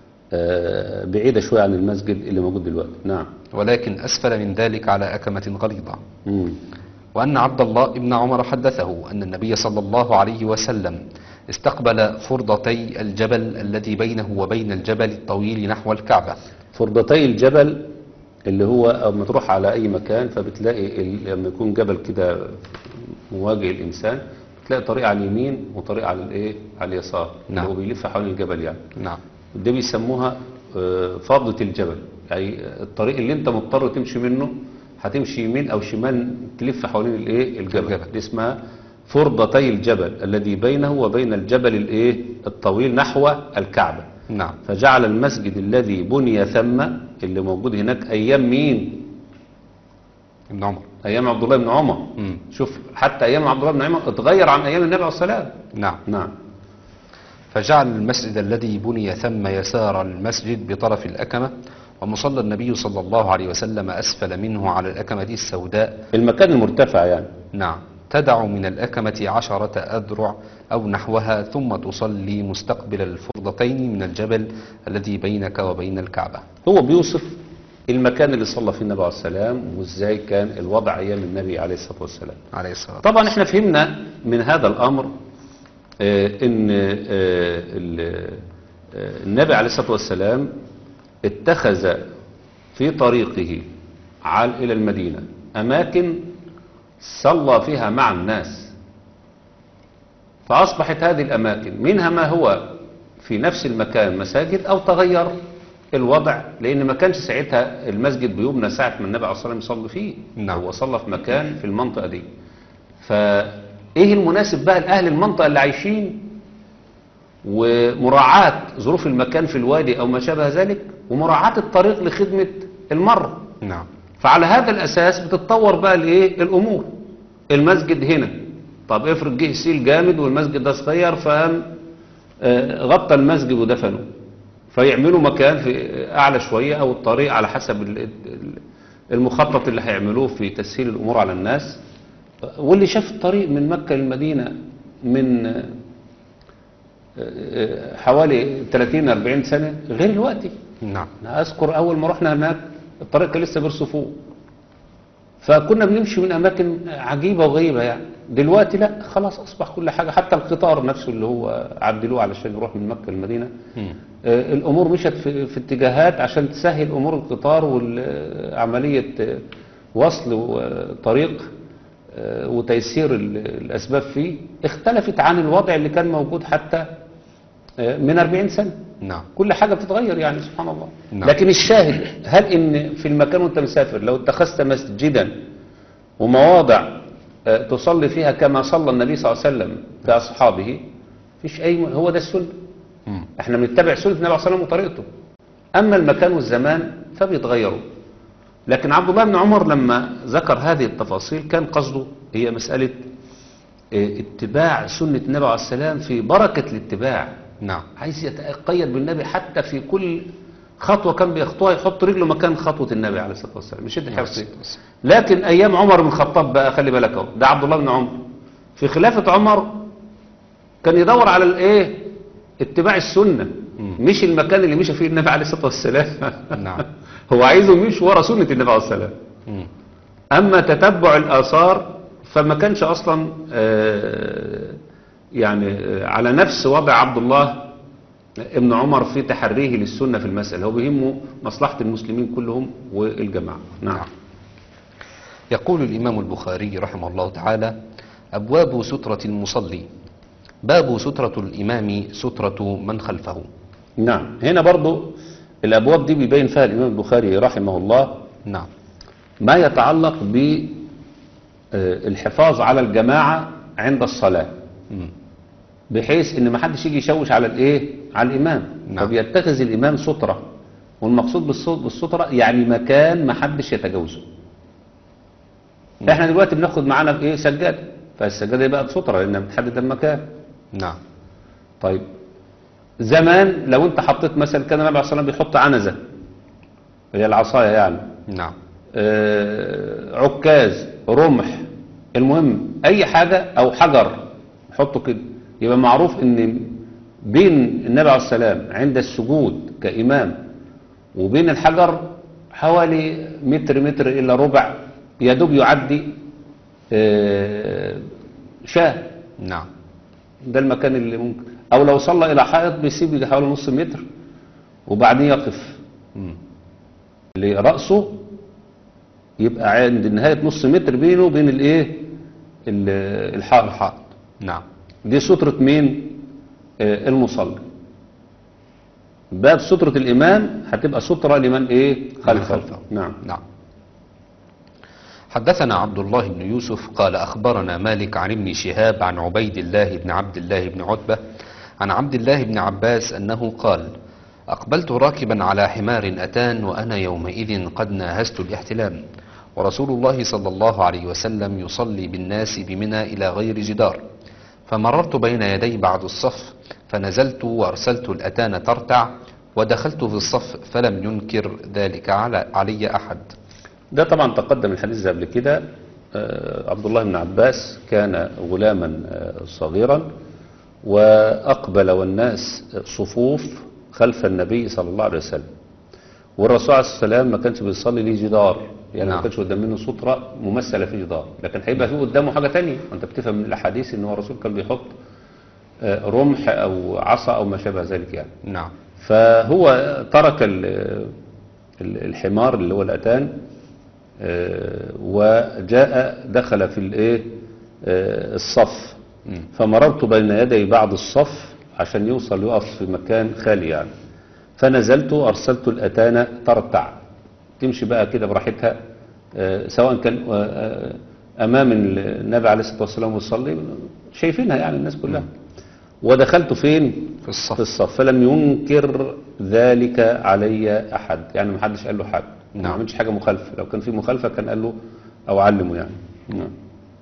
آه، بعيدة شوية عن المسجد اللي موجود دلوقتي نعم ولكن أسفل من ذلك على أكمة غليظة مم. وأن عبد الله بن عمر حدثه أن النبي صلى الله عليه وسلم استقبل فرضتي الجبل الذي بينه وبين الجبل الطويل نحو الكعبة فرضتي الجبل اللي هو اما تروح على اي مكان فبتلاقي ال- لما يكون جبل كده مواجه الانسان بتلاقي طريق على اليمين وطريق على الايه على اليسار نعم. اللي هو بيلف حوالين الجبل يعني نعم ده بيسموها آه، فرضة الجبل يعني الطريق اللي انت مضطر تمشي منه هتمشي يمين او شمال تلف حوالين الايه الجبل الجبل. دي اسمها فرضتي الجبل الذي بينه وبين الجبل الايه الطويل نحو الكعبة نعم فجعل المسجد الذي بني ثم اللي موجود هناك ايام مين ابن عمر ايام عبد الله بن عمر مم. شوف حتى ايام عبد الله بن عمر اتغير عن ايام النبي عليه الصلاه والسلام نعم نعم فجعل المسجد الذي بني ثم يسار المسجد بطرف الأكمة ومصلى النبي صلى الله عليه وسلم أسفل منه على الأكمة السوداء المكان المرتفع يعني نعم تدع من الأكمة عشرة أذرع أو نحوها ثم تصلي مستقبل الفرضتين من الجبل الذي بينك وبين الكعبة هو بيوصف المكان اللي صلى فيه النبي عليه السلام وازاي كان الوضع ايام النبي عليه الصلاه والسلام عليه الصلاة طبعا احنا فهمنا من هذا الامر آه، ان آه، ال- آه، النبي عليه الصلاه والسلام اتخذ في طريقه عال الى المدينه اماكن صلى فيها مع الناس فاصبحت هذه الاماكن منها ما هو في نفس المكان مساجد او تغير الوضع لان ما كانش ساعتها المسجد بيبنى ساعه ما النبي عليه الصلاه والسلام يصلي فيه نعم. هو صلى في مكان في المنطقه دي فايه المناسب بقى لاهل المنطقه اللي عايشين ومراعاه ظروف المكان في الوادي او ما شابه ذلك ومراعاه الطريق لخدمه المر نعم فعلى هذا الاساس بتتطور بقى الايه الامور المسجد هنا طب افرض جه سيل جامد والمسجد ده صغير فقام آه، غطى المسجد ودفنه فيعملوا مكان في اعلى شويه او الطريق على حسب ال- ال- المخطط اللي هيعملوه في تسهيل الامور على الناس واللي شاف الطريق من مكه للمدينه من آه، آه، حوالي 30 40 سنه غير الوقت نعم أنا أذكر أول ما رحنا هناك الطريق كان لسه بيرصفوه فكنا بنمشي من أماكن عجيبة وغريبة يعني دلوقتي لا خلاص أصبح كل حاجة حتى القطار نفسه اللي هو عدلوه علشان يروح من مكة المدينة مم. آه، الأمور مشت في, في اتجاهات عشان تسهل أمور القطار وعملية وصل وطريق آه، وتيسير ال- الأسباب فيه اختلفت عن الوضع اللي كان موجود حتى آه، من 40 سنة نعم كل حاجة بتتغير يعني سبحان الله نعم. لكن الشاهد هل ان في المكان وانت مسافر لو اتخذت مسجدا ومواضع آه، تصلي فيها كما صلى النبي صلى الله عليه وسلم بأصحابه فيش أي م... هو ده السنة مم. احنا بنتبع سنة النبي صلى الله عليه وسلم وطريقته أما المكان والزمان فبيتغيروا لكن عبد الله بن عمر لما ذكر هذه التفاصيل كان قصده هي مسألة آه، اتباع سنة النبي عليه السلام في بركة الاتباع نعم عايز يتقيد بالنبي حتى في كل خطوة كان بيخطوها يحط رجله مكان خطوة النبي عليه الصلاة والسلام مش يدي حرصي لكن أيام عمر بن الخطاب بقى خلي بالك اهو ده عبد الله بن عمر في خلافة عمر كان يدور على الايه اتباع السنة مش المكان اللي مشى فيه النبي عليه الصلاة والسلام نعم. هو عايزه يمشي ورا سنة النبي عليه الصلاة والسلام مم. أما تتبع الآثار فما كانش أصلا آه، يعني آه، على نفس وضع عبد الله ابن عمر في تحريه للسنة في المسألة هو بيهمه مصلحة المسلمين كلهم والجماعة نعم يقول الإمام البخاري رحمه الله تعالى أبواب سترة المصلي باب سترة الإمام سترة من خلفه نعم هنا برضو الأبواب دي بيبين فيها الإمام البخاري رحمه الله نعم ما يتعلق بالحفاظ على الجماعة عند الصلاة مم. بحيث ان ما حدش يجي يشوش على الايه على الامام نعم. فبيتخذ الامام سترة والمقصود بالص- بالسترة يعني مكان ما حدش يتجاوزه احنا دلوقتي بناخد معانا في ايه سجادة فالسجادة دي بقت سترة لانها بتحدد المكان نعم طيب زمان لو انت حطيت مثلا كان النبي عليه الصلاة والسلام بيحط عنزة هي العصاية يعني نعم آه، عكاز رمح المهم اي حاجة او حجر حطه كده يبقى معروف ان بين النبي عليه السلام عند السجود كإمام وبين الحجر حوالي متر متر إلا ربع يدوب يعدي آه، شاه نعم ده المكان اللي ممكن او لو صلى الى حائط بيسيب يجي حوالي نص متر وبعدين يقف مم. لرأسه يبقى عند نهاية نص متر بينه وبين الايه ال- الحائط الحائط نعم دي سترة مين آه، المصلي باب سترة الإمام هتبقى سترة لمن ايه خلفه, خلفه. نعم نعم حدثنا عبد الله بن يوسف قال أخبرنا مالك عن ابن شهاب عن عبيد الله بن عبد الله بن عتبة عن عبد الله بن عباس أنه قال أقبلت راكبا على حمار أتان وأنا يومئذ قد ناهزت الاحتلام ورسول الله صلى الله عليه وسلم يصلي بالناس بمنى إلى غير جدار فمررت بين يدي بعض الصف فنزلت وأرسلت الأتان ترتع ودخلت في الصف فلم ينكر ذلك على علي أحد ده طبعا تقدم الحديث ده قبل كده آه، عبد الله بن عباس كان غلاما آه، صغيرا وأقبل والناس صفوف خلف النبي صلى الله عليه وسلم والرسول عليه الصلاة والسلام ما كانش بيصلي ليه جدار يعني نعم. ما كانش قدام منه سترة ممثلة في جدار لكن هيبقى في قدامه حاجة تانية وانت بتفهم من الأحاديث ان هو الرسول كان بيحط آه، رمح أو عصا أو ما شابه ذلك يعني نعم فهو ترك ال- ال- الحمار اللي هو الأتان آه، وجاء دخل في الايه آه، الصف مم. فمررت بين يدي بعض الصف عشان يوصل يقف في مكان خالي يعني فنزلت أرسلت الأتان ترتع تمشي بقى كده براحتها آه، سواء كان آه، آه، أمام النبي عليه الصلاة والسلام ويصلي شايفينها يعني الناس كلها ودخلت فين في الصف. في الصف فلم ينكر ذلك علي أحد يعني ما حدش قال له حاجة ما نعم. عملش حاجة مخالفة لو كان في مخالفة كان قال له أو علمه يعني نعم.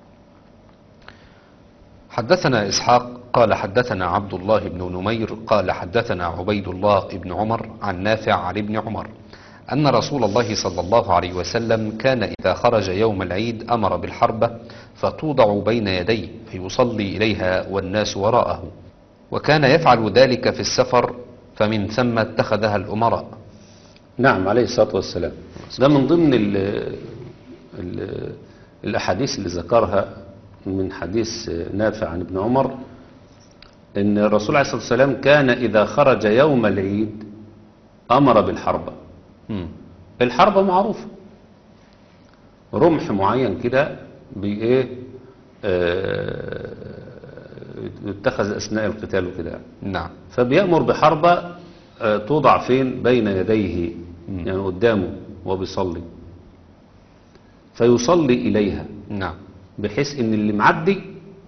حدثنا إسحاق قال حدثنا عبد الله بن نمير قال حدثنا عبيد الله بن عمر عن نافع عن ابن عمر أن رسول الله صلى الله عليه وسلم كان إذا خرج يوم العيد أمر بالحربة فتوضع بين يديه فيصلي إليها والناس وراءه وكان يفعل ذلك في السفر فمن ثم اتخذها الأمراء نعم عليه الصلاة والسلام ده من ضمن ال ال الأحاديث اللي ذكرها من حديث نافع عن ابن عمر ان الرسول عليه الصلاة والسلام كان إذا خرج يوم العيد أمر بالحربة مم. الحربة معروفة رمح معين كده بإيه آه، يتخذ أثناء القتال وكده يعني. نعم فبيأمر بحربة آه، توضع فين بين يديه يعني قدامه وهو بيصلي فيصلي إليها نعم بحيث ان اللي معدي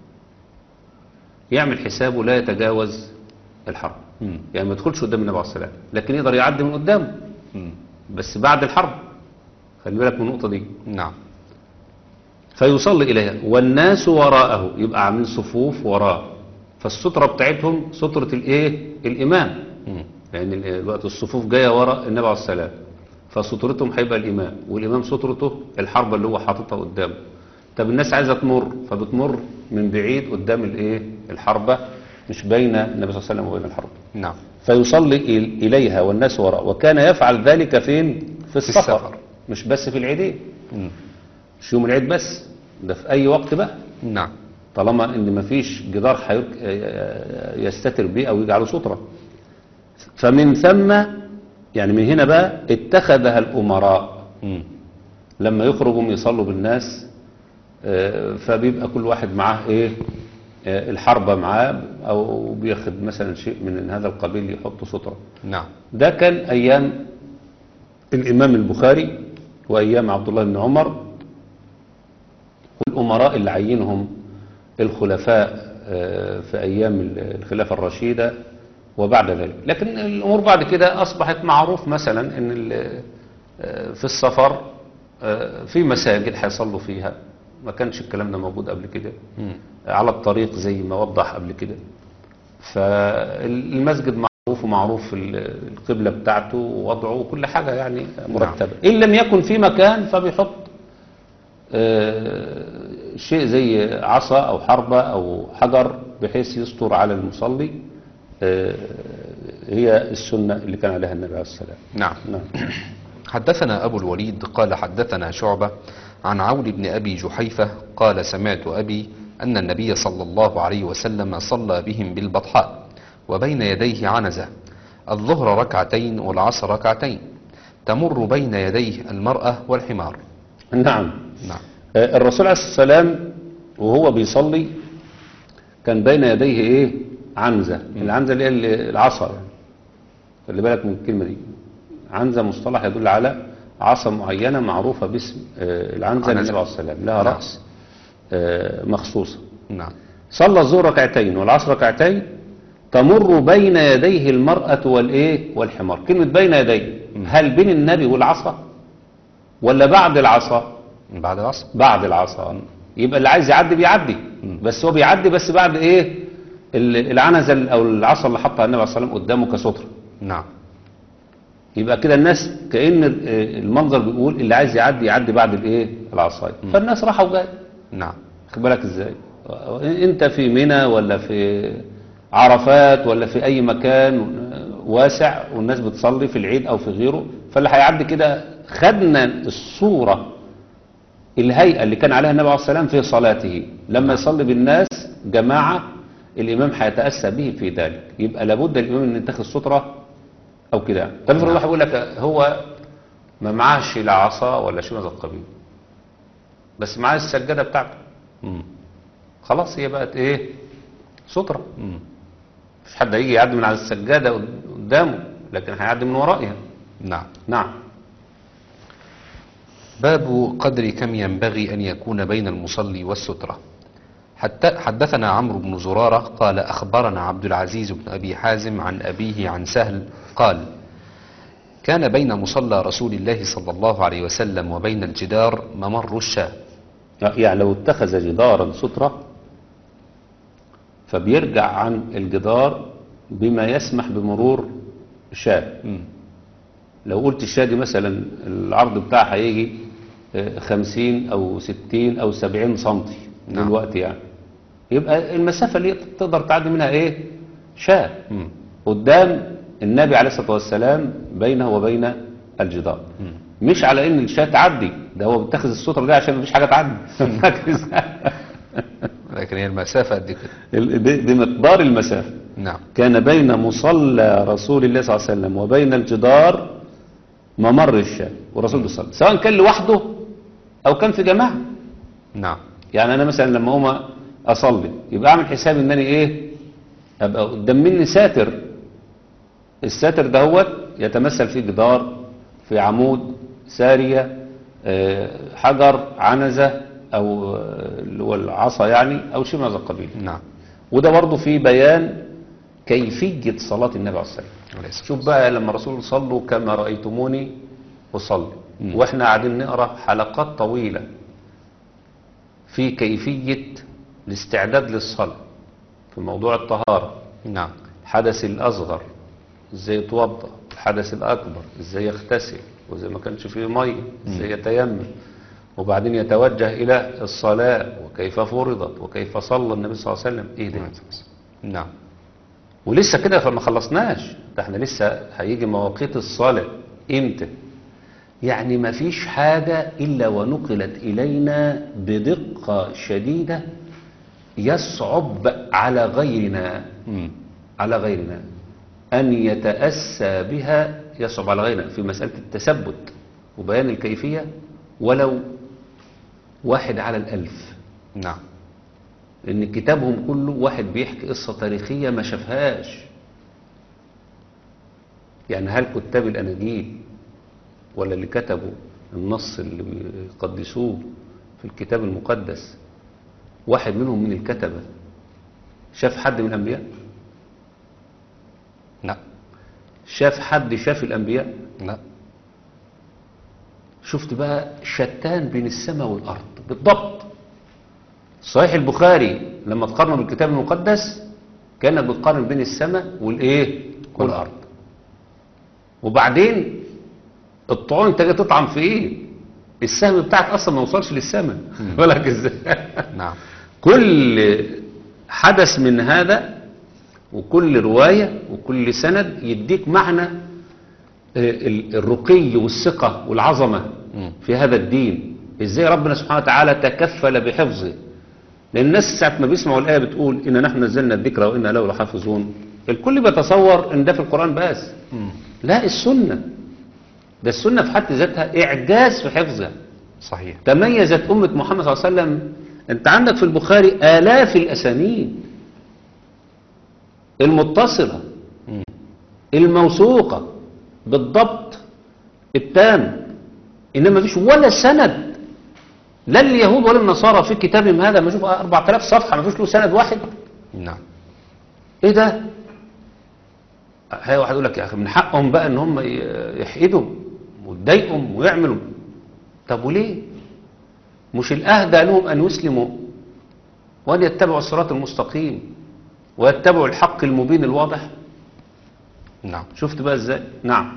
يعمل حسابه لا يتجاوز الحرب مم. يعني ما يدخلش قدام النبي عليه الصلاه والسلام لكن يقدر يعدي من قدامه مم. بس بعد الحرب خلي بالك من النقطه دي نعم فيصلي اليها والناس وراءه يبقى عاملين صفوف وراه فالستره بتاعتهم ستره الايه الامام مم. لان ال- الوقت الصفوف جايه ورا النبي عليه السلام فسترتهم هيبقى الامام والامام سترته الحربه اللي هو حاططها قدامه طب الناس عايزه تمر فبتمر من بعيد قدام الايه الحربه مش بين النبي صلى الله عليه وسلم وبين الحرب نعم فيصلي إل- اليها والناس وراء وكان يفعل ذلك فين في السفر, السفر. مش بس في العيدين مم. مش يوم العيد بس ده في اي وقت بقى نعم طالما ان مفيش جدار حيك- يستتر بيه او يجعله ستره فمن ثم يعني من هنا بقى اتخذها الامراء مم. لما يخرجوا يصلوا بالناس آه، فبيبقى كل واحد معاه ايه آه، الحربة معاه او بياخد مثلا شيء من هذا القبيل يحط سترة نعم ده كان ايام الامام البخاري وايام عبد الله بن عمر والامراء اللي عينهم الخلفاء آه، في ايام الخلافة الرشيدة وبعد ذلك لكن الامور بعد كده اصبحت معروف مثلا ان ال- آه، في السفر آه، في مساجد هيصلوا فيها ما كانش الكلام ده موجود قبل كده مم. على الطريق زي ما وضح قبل كده فالمسجد معروف ومعروف ال- القبلة بتاعته ووضعه وكل حاجة يعني مرتبة إن لم يكن في مكان فبيحط آه، شيء زي عصا أو حربة أو حجر بحيث يستر على المصلي آه، هي السنة اللي كان عليها النبي عليه السلام نعم نعم حدثنا أبو الوليد قال حدثنا شعبة عن عون بن أبي جحيفة قال سمعت أبي أن النبي صلى الله عليه وسلم صلى بهم بالبطحاء وبين يديه عنزة الظهر ركعتين والعصر ركعتين تمر بين يديه المرأة والحمار نعم نعم آه، الرسول عليه الصلاة والسلام وهو بيصلي كان بين يديه ايه عنزة العنزة اللي هي ال- العصا يعني. خلي بالك من الكلمة دي عنزة مصطلح يدل على عصا معينة معروفة باسم آه، العنزة عنزة. للنبي عليه الصلاة والسلام لها نعم. رأس آه، مخصوصة نعم صلى الظهر ركعتين والعصر ركعتين تمر بين يديه المرأة والايه والحمار كلمة بين يديه هل بين النبي والعصا ولا بعد العصا بعد العصر بعد العصا يبقى اللي عايز يعدي بيعدي بس هو بيعدي بس بعد ايه ال- العنزه ال- او العصا اللي حطها النبي عليه الصلاه والسلام قدامه كستره نعم يبقى كده الناس كأن ال- المنظر بيقول اللي عايز يعدي يعدي بعد الايه العصايه فالناس راحوا جاي نعم خد بالك ازاي انت في منى ولا في عرفات ولا في اي مكان واسع والناس بتصلي في العيد او في غيره فاللي هيعدي كده خدنا الصورة الهيئة اللي كان عليها النبي عليه الصلاة والسلام في صلاته لما يصلي بالناس جماعة الإمام هيتأسى به في ذلك يبقى لابد الإمام أن يتخذ سترة أو كده طب افرض واحد يقول لك هو ما معاش لا عصا ولا شيء من هذا القبيل بس معاه السجادة بتاعته مم. خلاص هي بقت ايه سترة مم. مفيش حد هيجي يعدي من على السجادة قدامه لكن هيعدي من ورائها نعم نعم باب قدر كم ينبغي أن يكون بين المصلي والسترة حتى حدثنا عمرو بن زرارة قال أخبرنا عبد العزيز بن أبي حازم عن أبيه عن سهل قال كان بين مصلى رسول الله صلى الله عليه وسلم وبين الجدار ممر الشاة يعني لو اتخذ جدارا سترة فبيرجع عن الجدار بما يسمح بمرور شاة مم. لو قلت الشاة دي مثلا العرض بتاعها هيجي آه، خمسين أو ستين أو سبعين سنتي نعم. دلوقتي يعني يبقى المسافة اللي تقدر تعدي منها إيه شاة مم. قدام النبي عليه الصلاة والسلام بينه وبين الجدار مم. مش على ان الشاة تعدي ده هو بيتخذ السترة دي عشان مفيش حاجة تعدي فاكر إزاي؟ لكن هي المسافة قد كده ال- ب- بمقدار المسافة نعم كان بين مصلى رسول الله صلى الله عليه وسلم وبين الجدار ممر الشاة والرسول بيصلي سواء كان لوحده او كان في جماعة نعم يعني انا مثلا لما اقوم اصلي يبقى اعمل حساب انني ايه ابقى قدام مني ساتر الساتر دهوت يتمثل في جدار في عمود سارية آه، حجر عنزة أو آه، اللي هو العصا يعني أو شيء من هذا القبيل نعم وده برضه في بيان كيفية صلاة النبي عليه الصلاة والسلام عليه الصلاة شوف بقى لما الرسول صلوا كما رأيتموني أصلي واحنا قاعدين نقرأ حلقات طويلة في كيفية الاستعداد للصلاة في موضوع الطهارة نعم الحدث الأصغر ازاي يتوضا الحدث الأكبر ازاي يغتسل وإذا ما كانش فيه مية ازاي يتيمم وبعدين يتوجه إلى الصلاة وكيف فرضت وكيف صلى النبي صلى الله عليه وسلم ايه ده نعم ولسه كده فما خلصناش ده احنا لسه هيجي مواقيت الصلاة امتى يعني ما فيش حاجة إلا ونقلت إلينا بدقة شديدة يصعب على غيرنا مم. على غيرنا أن يتأسى بها يصعب على غيرنا في مسألة التثبت وبيان الكيفية ولو واحد على الألف نعم لأن كتابهم كله واحد بيحكي قصة تاريخية ما شافهاش يعني هل كتاب الأناجيل ولا اللي كتبوا النص اللي بيقدسوه في الكتاب المقدس واحد منهم من الكتبة شاف حد من الأنبياء لا شاف حد شاف الأنبياء لا شفت بقى شتان بين السماء والأرض بالضبط صحيح البخاري لما تقارنه بالكتاب المقدس كانك بتقارن بين السماء والايه والارض وبعدين الطعون انت جاي تطعم في ايه السهم بتاعك اصلا ما وصلش للسماء بالك ازاي نعم كل حدث من هذا وكل رواية وكل سند يديك معنى آه، ال- الرقي والثقة والعظمة مم. في هذا الدين ازاي ربنا سبحانه وتعالى تكفل بحفظه لان الناس ساعة ما بيسمعوا الآية بتقول إن نحن نزلنا الذكر وإنا له لحافظون الكل بيتصور إن ده في القرآن بس مم. لا السنة ده السنة في حد ذاتها إعجاز في حفظها صحيح تميزت أمة محمد صلى الله عليه وسلم أنت عندك في البخاري آلاف الأسانيد المتصلة مم. الموثوقة بالضبط التام إنما فيش ولا سند لا اليهود ولا النصارى في كتابهم هذا ما شوف 4000 صفحة ما فيش له سند واحد نعم ايه ده هي واحد يقول لك يا اخي من حقهم بقى ان هم ي- يحقدوا ويضايقهم ويعملوا طب وليه مش الاهدى لهم ان يسلموا وان يتبعوا الصراط المستقيم ويتبعوا الحق المبين الواضح نعم شفت بقى ازاي نعم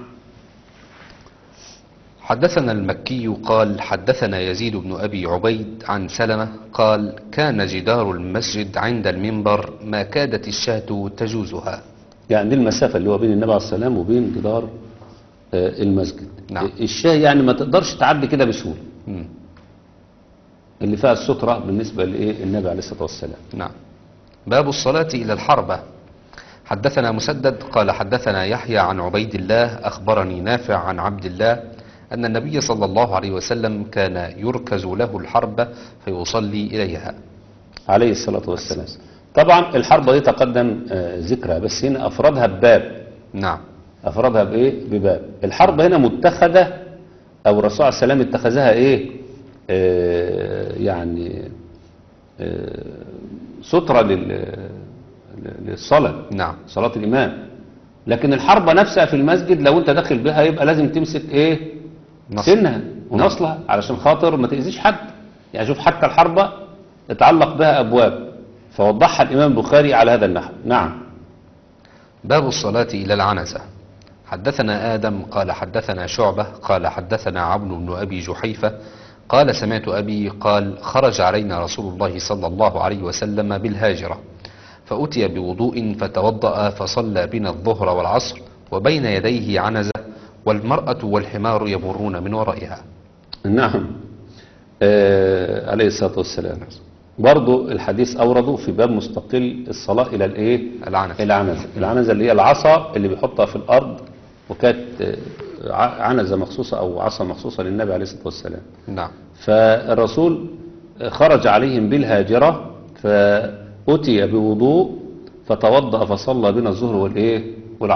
حدثنا المكي قال حدثنا يزيد بن أبي عبيد عن سلمة قال كان جدار المسجد عند المنبر ما كادت الشاة تجوزها يعني دي المسافة اللي هو بين النبي عليه السلام وبين جدار آه، المسجد نعم. الشاي يعني ما تقدرش تعدي كده بسهولة مم. اللي فيها السترة بالنسبة لإيه النبي عليه الصلاة والسلام نعم باب الصلاة إلى الحربة حدثنا مسدد قال حدثنا يحيى عن عبيد الله أخبرني نافع عن عبد الله أن النبي صلى الله عليه وسلم كان يركز له الحربة فيصلي إليها عليه الصلاة والسلام طبعا الحربة دي تقدم آه، ذكرها بس هنا أفردها بباب نعم أفردها بإيه بباب الحربة هنا متخذة أو الرسول عليه السلام اتخذها إيه آه يعني آه سترة لل- للصلاة نعم صلاة الإمام لكن الحربة نفسها في المسجد لو أنت داخل بها يبقى لازم تمسك إيه نص. سنها ونصلها علشان خاطر ما تأذيش حد يعني شوف حتى الحربة يتعلق بها أبواب فوضحها الإمام البخاري على هذا النحو نعم باب الصلاة إلى العنزة حدثنا آدم قال حدثنا شعبة قال حدثنا عبد بن أبي جحيفة قال سمعت أبي قال خرج علينا رسول الله صلى الله عليه وسلم بالهاجرة فأتي بوضوء فتوضأ فصلى بنا الظهر والعصر وبين يديه عنزة والمرأة والحمار يمرون من ورائها نعم آه عليه الصلاة والسلام برضو الحديث أورده في باب مستقل الصلاة إلى الإيه العنزة العنزة العنزة اللي هي العصا اللي بيحطها في الأرض وكانت آه، ع- عنزة مخصوصة أو عصا مخصوصة للنبي عليه الصلاة والسلام نعم فالرسول خرج عليهم بالهاجرة فأتي بوضوء فتوضأ فصلى بنا الظهر والإيه والعصر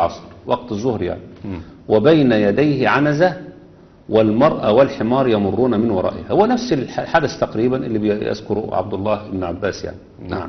وقت الظهر يعني مم. وبين يديه عنزة والمرأة والحمار يمرون من ورائها هو نفس الحدث تقريبا اللي بيذكره عبد الله بن عباس يعني نعم.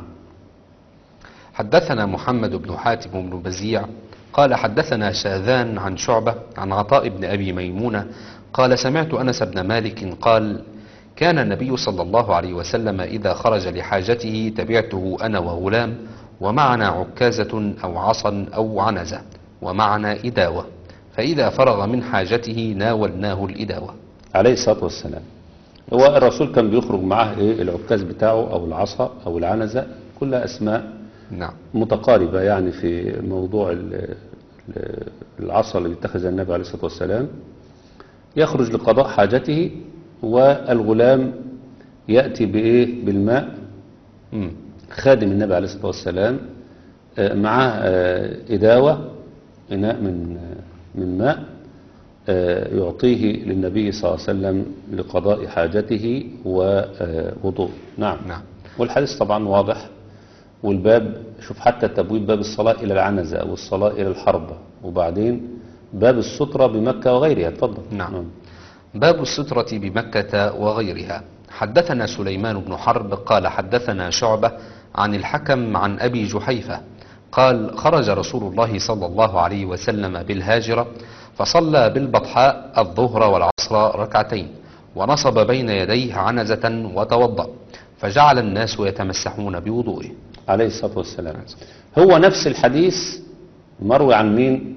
حدثنا محمد بن حاتم بن بزيع قال حدثنا شاذان عن شعبة عن عطاء بن أبي ميمونة قال سمعت أنس بن مالك قال كان النبي صلى الله عليه وسلم إذا خرج لحاجته تبعته أنا وغلام ومعنا عكازة أو عصا أو عنزة ومعنا إداوة فإذا فرغ من حاجته ناولناه الإداوة عليه الصلاة والسلام هو الرسول كان بيخرج معاه ايه العكاز بتاعه او العصا او العنزة كلها اسماء نعم متقاربة يعني في موضوع ال- ال- العصا اللي بيتخذها النبي عليه الصلاة والسلام يخرج لقضاء حاجته والغلام يأتي بإيه بالماء مم. خادم النبي عليه الصلاة والسلام آه، معاه آه، إداوة إناء من آه، من ماء آه، يعطيه للنبي صلى الله عليه وسلم لقضاء حاجته ووضوء نعم نعم. والحديث طبعا واضح والباب شوف حتى تبويب باب الصلاة إلى العنزة أو الصلاة إلى الحربة وبعدين باب السترة بمكة وغيرها اتفضل نعم. باب السترة بمكة وغيرها حدثنا سليمان بن حرب قال حدثنا شعبة عن الحكم عن أبي جحيفة قال خرج رسول الله صلى الله عليه وسلم بالهاجرة فصلى بالبطحاء الظهر والعصر ركعتين ونصب بين يديه عنزة وتوضأ فجعل الناس يتمسحون بوضوئه عليه الصلاة والسلام هو نفس الحديث مروي عن مين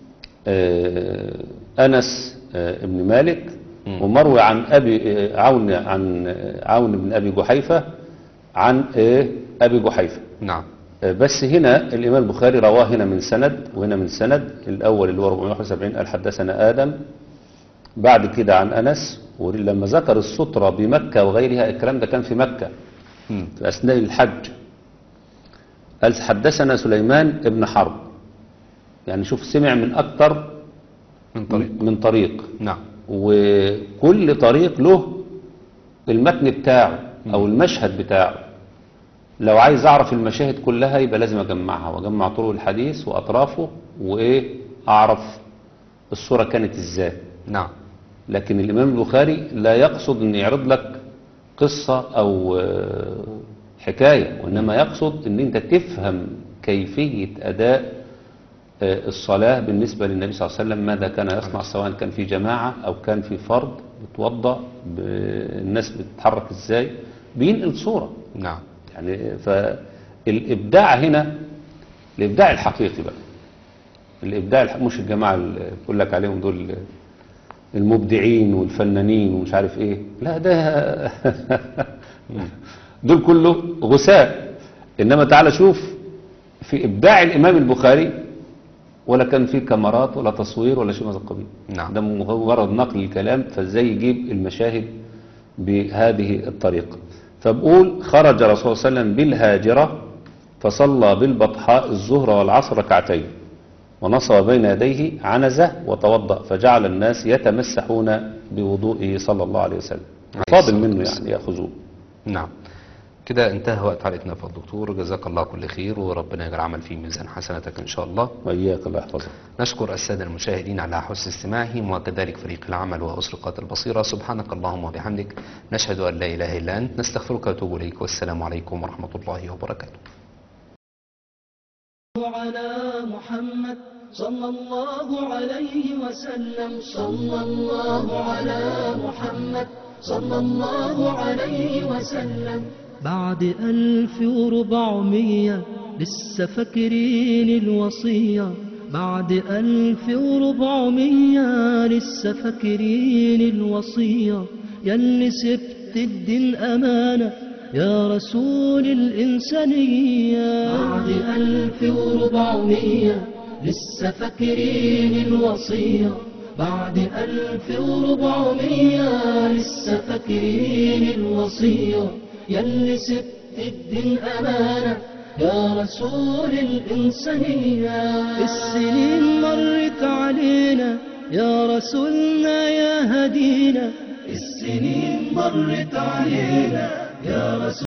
آه أنس آه ابن مالك مم. ومروي عن أبي آه عون عن آه عون بن أبي جحيفة عن آه أبي جحيفة نعم آه بس هنا الإمام البخاري رواه هنا من سند وهنا من سند الأول اللي هو 471 قال حدثنا آدم بعد كده عن أنس ولما ذكر السترة بمكة وغيرها الكلام ده كان في مكة مم. في أثناء الحج قال حدثنا سليمان ابن حرب يعني شوف سمع من أكتر من طريق من طريق نعم وكل طريق له المتن بتاعه أو المشهد بتاعه لو عايز أعرف المشاهد كلها يبقى لازم أجمعها وأجمع طرق الحديث وأطرافه وإيه أعرف الصورة كانت إزاي نعم لكن الإمام البخاري لا يقصد أن يعرض لك قصة أو آه، حكاية وإنما يقصد أن أنت تفهم كيفية أداء آه، الصلاة بالنسبة للنبي صلى الله عليه وسلم ماذا كان يصنع سواء كان في جماعة أو كان في فرد بتوضأ ب- الناس بتتحرك إزاي بينقل صورة نعم يعني فالإبداع هنا الإبداع الحقيقي بقى الإبداع الح... مش الجماعة اللي بقول لك عليهم دول المبدعين والفنانين ومش عارف إيه لا ده دول كله غثاء إنما تعالى شوف في إبداع الإمام البخاري ولا كان فيه كاميرات ولا تصوير ولا شيء من هذا القبيل نعم. ده مجرد نقل الكلام فازاي يجيب المشاهد بهذه الطريقة فبقول خرج رسول الله صلى الله عليه وسلم بالهاجرة فصلى بالبطحاء الظهر والعصر ركعتين ونصب بين يديه عنزة وتوضأ فجعل الناس يتمسحون بوضوئه صلى الله عليه وسلم عليه فاضل الصلاة منه والسلام. يعني يأخذوه نعم كده انتهى وقت حلقتنا في الدكتور جزاك الله كل خير وربنا يجعل عمل في ميزان حسناتك ان شاء الله وإياك الله يحفظك نشكر السادة المشاهدين على حسن استماعهم وكذلك فريق العمل وأسرقات البصيرة سبحانك اللهم وبحمدك نشهد أن لا إله إلا أنت نستغفرك ونتوب إليك والسلام عليكم ورحمة الله وبركاته على محمد صلى الله عليه وسلم صلى الله على محمد صلى الله عليه وسلم بعد ألف وربعمية لسه فاكرين الوصية بعد ألف وربعمية لسه فاكرين الوصية ياللي سبت الدين أمانة يا رسول الإنسانية بعد ألف وربعمية لسه فاكرين الوصية بعد ألف وربعمية لسه فاكرين الوصية ياللي سبت الدين أمانة يا رسول الإنسانية السنين مرت علينا يا رسولنا يا هدينا السنين مرت علينا يا رسول